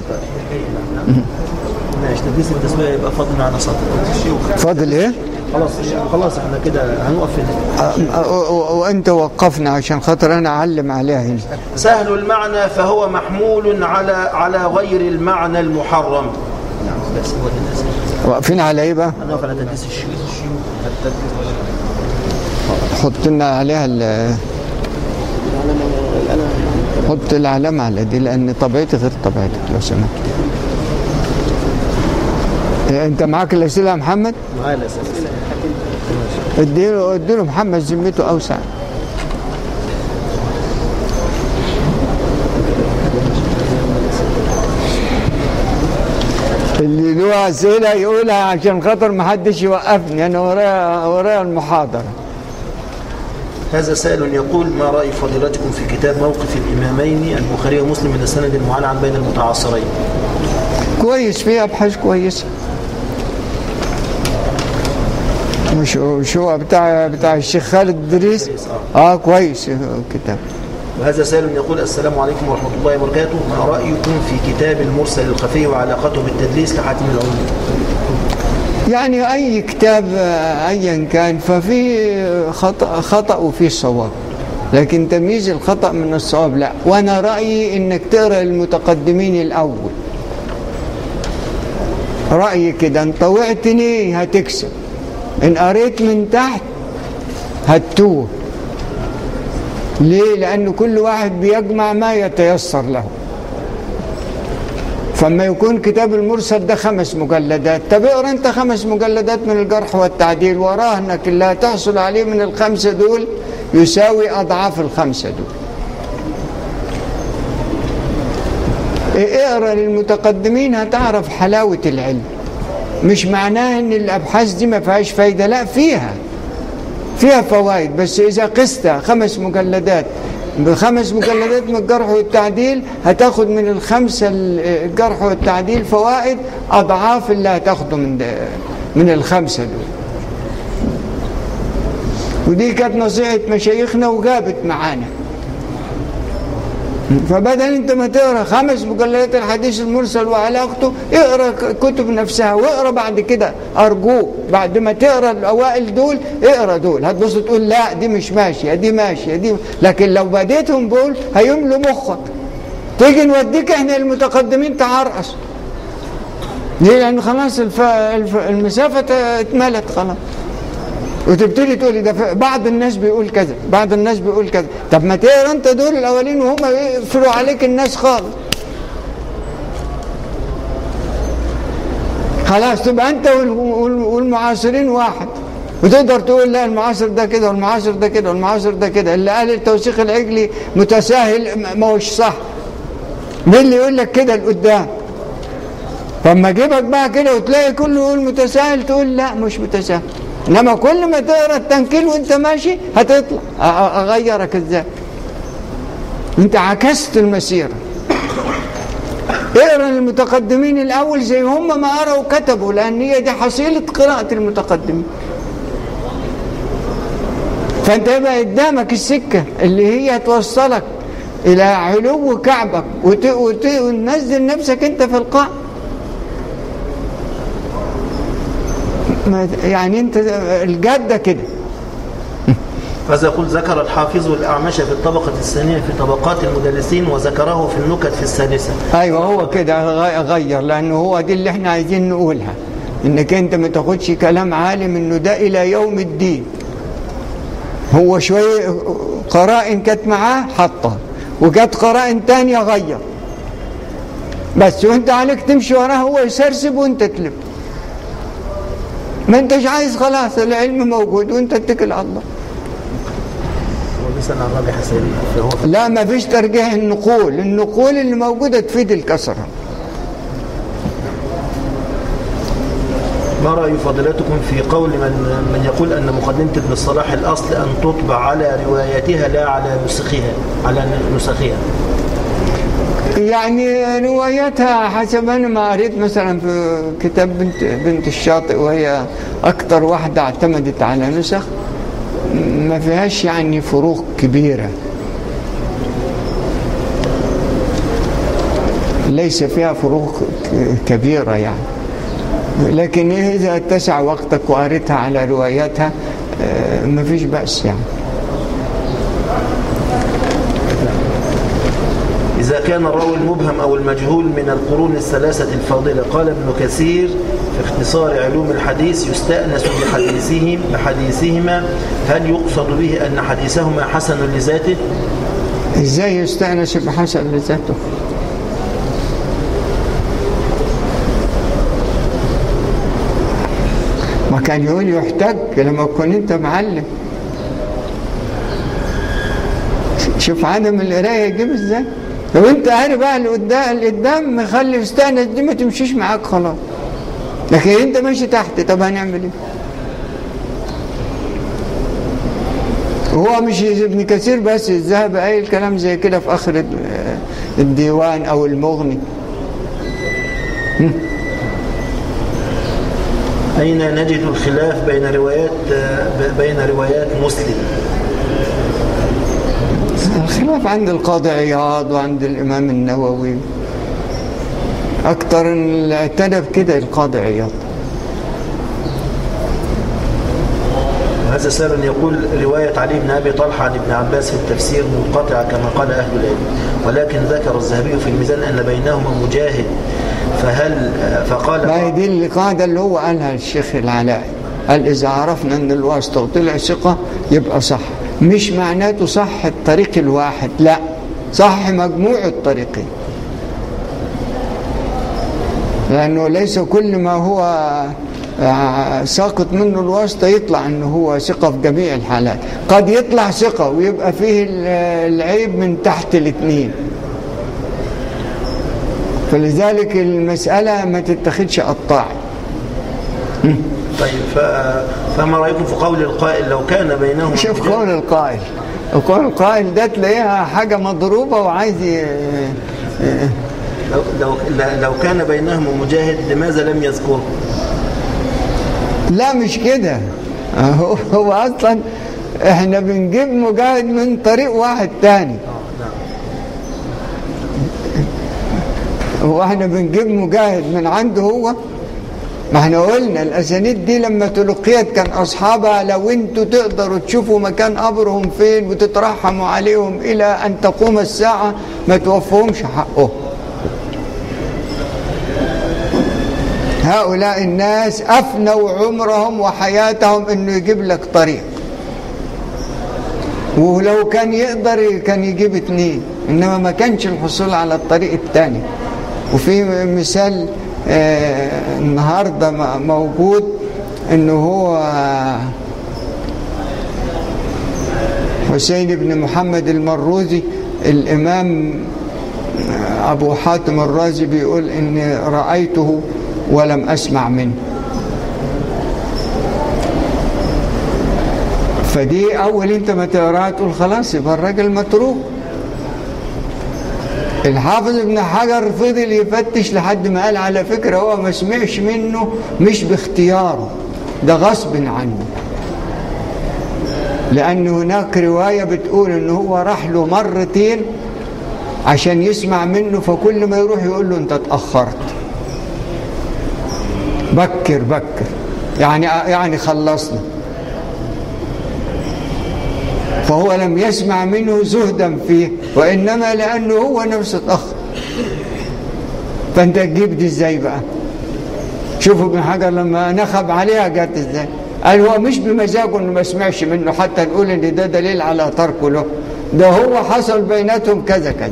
ماشي تدليس التسوية يبقى فضل معنا سطر فاضل ايه خلاص خلاص احنا كده هنقف هنا أ- أ- و- وانت وقفنا عشان خاطر انا اعلم عليها هنا سهل المعنى فهو محمول على على غير المعنى المحرم نعم بس هو ده الأساس واقفين على ايه بقى هنقف على تدليس الشيوخ حط لنا عليها ال حط العلامة على دي لأن طبيعتي غير طبيعتك لو سمحت إيه، أنت معاك الأسئلة يا محمد؟ معايا الأساس اديله اديله محمد ذمته أوسع اللي له أسئلة يقولها عشان خاطر ما حدش يوقفني أنا ورايا ورايا المحاضرة هذا سائل يقول ما رأي فضيلتكم في كتاب موقف الإمامين البخاري ومسلم من السند المعلن بين المتعاصرين كويس فيه ابحاث كويسه مش مش هو بتاع بتاع الشيخ خالد دريس اه كويس الكتاب وهذا سائل يقول السلام عليكم ورحمة الله وبركاته ما رأيكم في كتاب المرسل الخفي وعلاقته بالتدليس لحاتم العلوم يعني اي كتاب آه، ايا كان ففيه خطا خطا وفيه صواب لكن تمييز الخطا من الصواب لا وانا رايي انك تقرا المتقدمين الاول رايي كده ان طوعتني هتكسب ان قريت من تحت هتوه ليه لان كل واحد بيجمع ما يتيسر له فما يكون كتاب المرسل ده خمس مجلدات طب اقرا انت خمس مجلدات من الجرح والتعديل وراه انك اللي هتحصل عليه من الخمسه دول يساوي اضعاف الخمسه دول إيه، اقرا للمتقدمين هتعرف حلاوه العلم مش معناه ان الابحاث دي ما فيهاش فايده لا فيها فيها فوائد بس اذا قست خمس مجلدات بخمس مجلدات من الجرح والتعديل هتاخد من الخمسه الجرح والتعديل فوائد اضعاف اللي هتاخده من ده من الخمسه دول ودي كانت نصيحه مشايخنا وجابت معانا فبدل انت ما تقرا خمس مجلدات الحديث المرسل وعلاقته اقرا كتب نفسها واقرا بعد كده ارجوك بعد ما تقرا الاوائل دول اقرا دول هتبص تقول لا دي مش ماشيه دي ماشيه دي لكن لو بديتهم دول هيملوا مخك تيجي نوديك احنا المتقدمين تعرقص ليه لان خلاص الف... الف... المسافه اتملت خلاص وتبتدي تقولي ده ف- بعض الناس بيقول كذا بعض الناس بيقول كذا طب ما تقرا انت دول الاولين وهم يقفلوا عليك الناس خالص خلاص تبقى انت وال- وال- والمعاصرين واحد وتقدر تقول لا المعاصر ده كده والمعاصر ده كده والمعاصر ده كده اللي قال التوثيق العجلي متساهل ما- ما هوش صح مين اللي يقول لك كده لقدام فاما اجيبك بقى كده وتلاقي كله يقول متساهل تقول لا مش متساهل انما كل ما تقرا التنكيل وانت ماشي هتطلع أ- أ- اغيرك ازاي انت عكست المسيره اقرا المتقدمين الاول زي هم ما قرأوا وكتبوا لان هي دي حصيله قراءه المتقدمين فانت يبقى قدامك السكه اللي هي توصلك الى علو كعبك وت... وت... وتنزل نفسك انت في القاع ما- يعني انت الجاده كده هذا يقول ذكر الحافظ الأعمش في الطبقة الثانية في طبقات المدرسين وذكره في النكت في السادسة ايوه هو كده غ- غير لانه هو دي اللي احنا عايزين نقولها انك انت ما تاخدش كلام عالم انه ده الى يوم الدين هو شويه قرائن كانت معاه حطها وجت قرائن تانية غير بس وانت عليك تمشي وراه هو يسرسب وانت تلف ما انتش عايز خلاص العلم موجود وانت اتكل على الله هو لسه عن الراجح السليم فهو لا ما فيش ترجيح النقول النقول اللي موجودة تفيد الكسرة ما رأي فضيلتكم في قول من من يقول أن مقدمة ابن الصلاح الأصل أن تطبع على رواياتها لا على نسخها على نسخها يعني روايتها حسب انا ما قريت مثلا في كتاب بنت بنت الشاطئ وهي اكثر واحده اعتمدت على نسخ ما فيهاش يعني فروق كبيره ليس فيها فروق ك- كبيره يعني لكن اذا اتسع وقتك وقريتها على رواياتها آه، ما فيش باس يعني إذا كان الراوي المبهم أو المجهول من القرون الثلاثة الفاضلة قال ابن كثير في اختصار علوم الحديث يستأنس بحديثهم بحديثهما هل يقصد به أن حديثهما حسن لذاته ازاي يستأنس بحسب لذاته ما كان يقول يحتج لما تكون انت معلم شوف عدم القرايه يجيب ازاي لو انت قاري بقى اللي قدام اللي قدام مخلي يستأنس دي ما تمشيش معاك خلاص لكن انت ماشي تحت طب هنعمل ايه هو مش ابن كثير بس الذهب قايل كلام زي كده في اخر الديوان او المغني أين نجد الخلاف بين روايات بين روايات مسلم الخلاف عند القاضي عياض وعند الامام النووي اكتر اللي اعتنى بكده القاضي عياض وهذا سبب يقول رواية علي بن أبي طلحة عن ابن عباس في التفسير منقطعة كما قال أهل العلم ولكن ذكر الذهبي في الميزان أن بينهما مجاهد فهل فقال ما هي دي القاعده اللي هو قالها الشيخ العلاء قال اذا عرفنا ان الواسطه وطلع ثقه يبقى صح مش معناته صح الطريق الواحد لا صح مجموع الطريقين لانه ليس كل ما هو آه، ساقط منه الواسطة يطلع انه هو ثقة في جميع الحالات قد يطلع ثقة ويبقى فيه ال- العيب من تحت الاثنين فلذلك المسألة ما تتخذش قطاع طيب ف... فما رأيكم في قول القائل لو كان بينهما شوف مجاهد- قول القائل قول القائل ده تلاقيها حاجة مضروبة وعايز ي- لو, لو, لو كان بينهما مجاهد لماذا لم يذكره لا مش كده هو, هو اصلا احنا بنجيب مجاهد من طريق واحد تاني هو احنا بنجيب مجاهد من عنده هو ما احنا قلنا الاسانيد دي لما تلقيت كان اصحابها لو انتوا تقدروا تشوفوا مكان قبرهم فين وتترحموا عليهم الى ان تقوم الساعه ما توفوهمش حقهم هؤلاء الناس افنوا عمرهم وحياتهم انه يجيب لك طريق ولو كان يقدر كان يجيب اتنين انما ما كانش الحصول على الطريق الثاني وفي مثال آه النهارده م- موجود انه هو آه، حسين بن محمد المروزي الامام آه، ابو حاتم الرازي بيقول اني رايته ولم اسمع منه فدي اول انت ما تقراها تقول خلاص يبقى الراجل متروك الحافظ ابن حجر فضل يفتش لحد ما قال على فكره هو ما سمعش منه مش باختياره ده غصب عنه لان هناك روايه بتقول ان هو راح له مرتين عشان يسمع منه فكل ما يروح يقول له انت اتاخرت بكر بكر يعني يعني خلصنا فهو لم يسمع منه زهدا فيه وإنما لأنه هو نفسه اتأخر فأنت تجيب دي إزاي بقى شوفوا ابن حجر لما نخب عليها جت إزاي قال هو مش بمزاجه انه ما سمعش منه حتى نقول ان ده دليل على تركه له ده هو حصل بيناتهم كذا كذا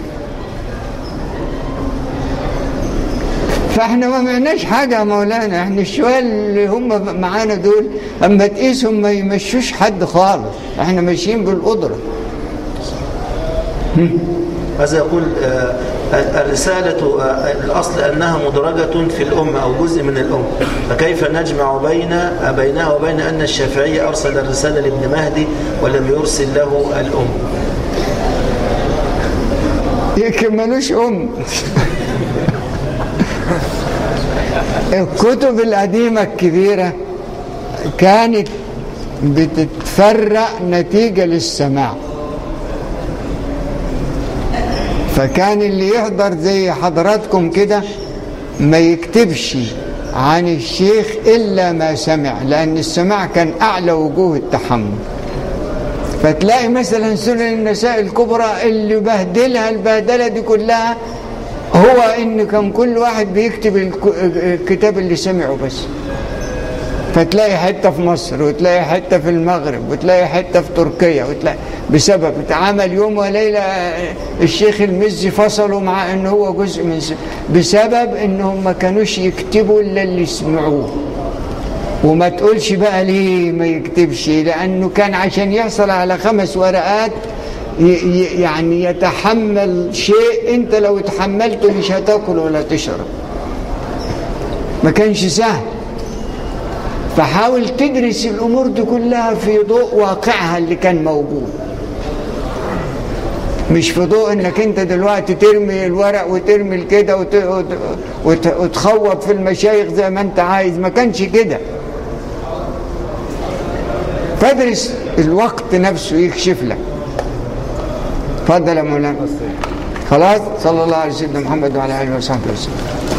فاحنا ما معناش حاجة يا مولانا احنا الشوية اللي هم معانا دول اما تقيسهم ما يمشوش حد خالص احنا ماشيين بالقدرة هذا يقول آه، الرسالة آه، الأصل أنها مدرجة في الأمة أو جزء من الأمة فكيف نجمع بين آه، بينها وبين أن الشافعي أرسل الرسالة لابن مهدي ولم يرسل له الأم يمكن ملوش ام الكتب القديمة الكبيرة كانت بتتفرق نتيجة للسماع فكان اللي يحضر زي حضراتكم كده ما يكتبش عن الشيخ إلا ما سمع لأن السماع كان أعلى وجوه التحمل فتلاقي مثلا سنن النساء الكبرى اللي بهدلها البهدلة دي كلها هو ان كان كل واحد بيكتب الك- الكتاب اللي سمعه بس فتلاقي حته في مصر وتلاقي حته في المغرب وتلاقي حته في تركيا وتلاقي بسبب اتعمل يوم وليله الشيخ المزي فصلوا مع ان هو جزء من س... بسبب انهم ما كانوش يكتبوا الا اللي سمعوه وما تقولش بقى ليه ما يكتبش لانه كان عشان يحصل على خمس ورقات ي- ي- يعني يتحمل شيء انت لو اتحملته مش هتاكل ولا تشرب ما كانش سهل فحاول تدرس الامور دي كلها في ضوء واقعها اللي كان موجود مش في ضوء انك انت دلوقتي ترمي الورق وترمي الكده وت... وت... وت... وتخوض في المشايخ زي ما انت عايز ما كانش كده فادرس الوقت نفسه يكشف لك اتفضل يا مولانا خلاص صلى الله على سيدنا محمد وعلى اله وصحبه وسلم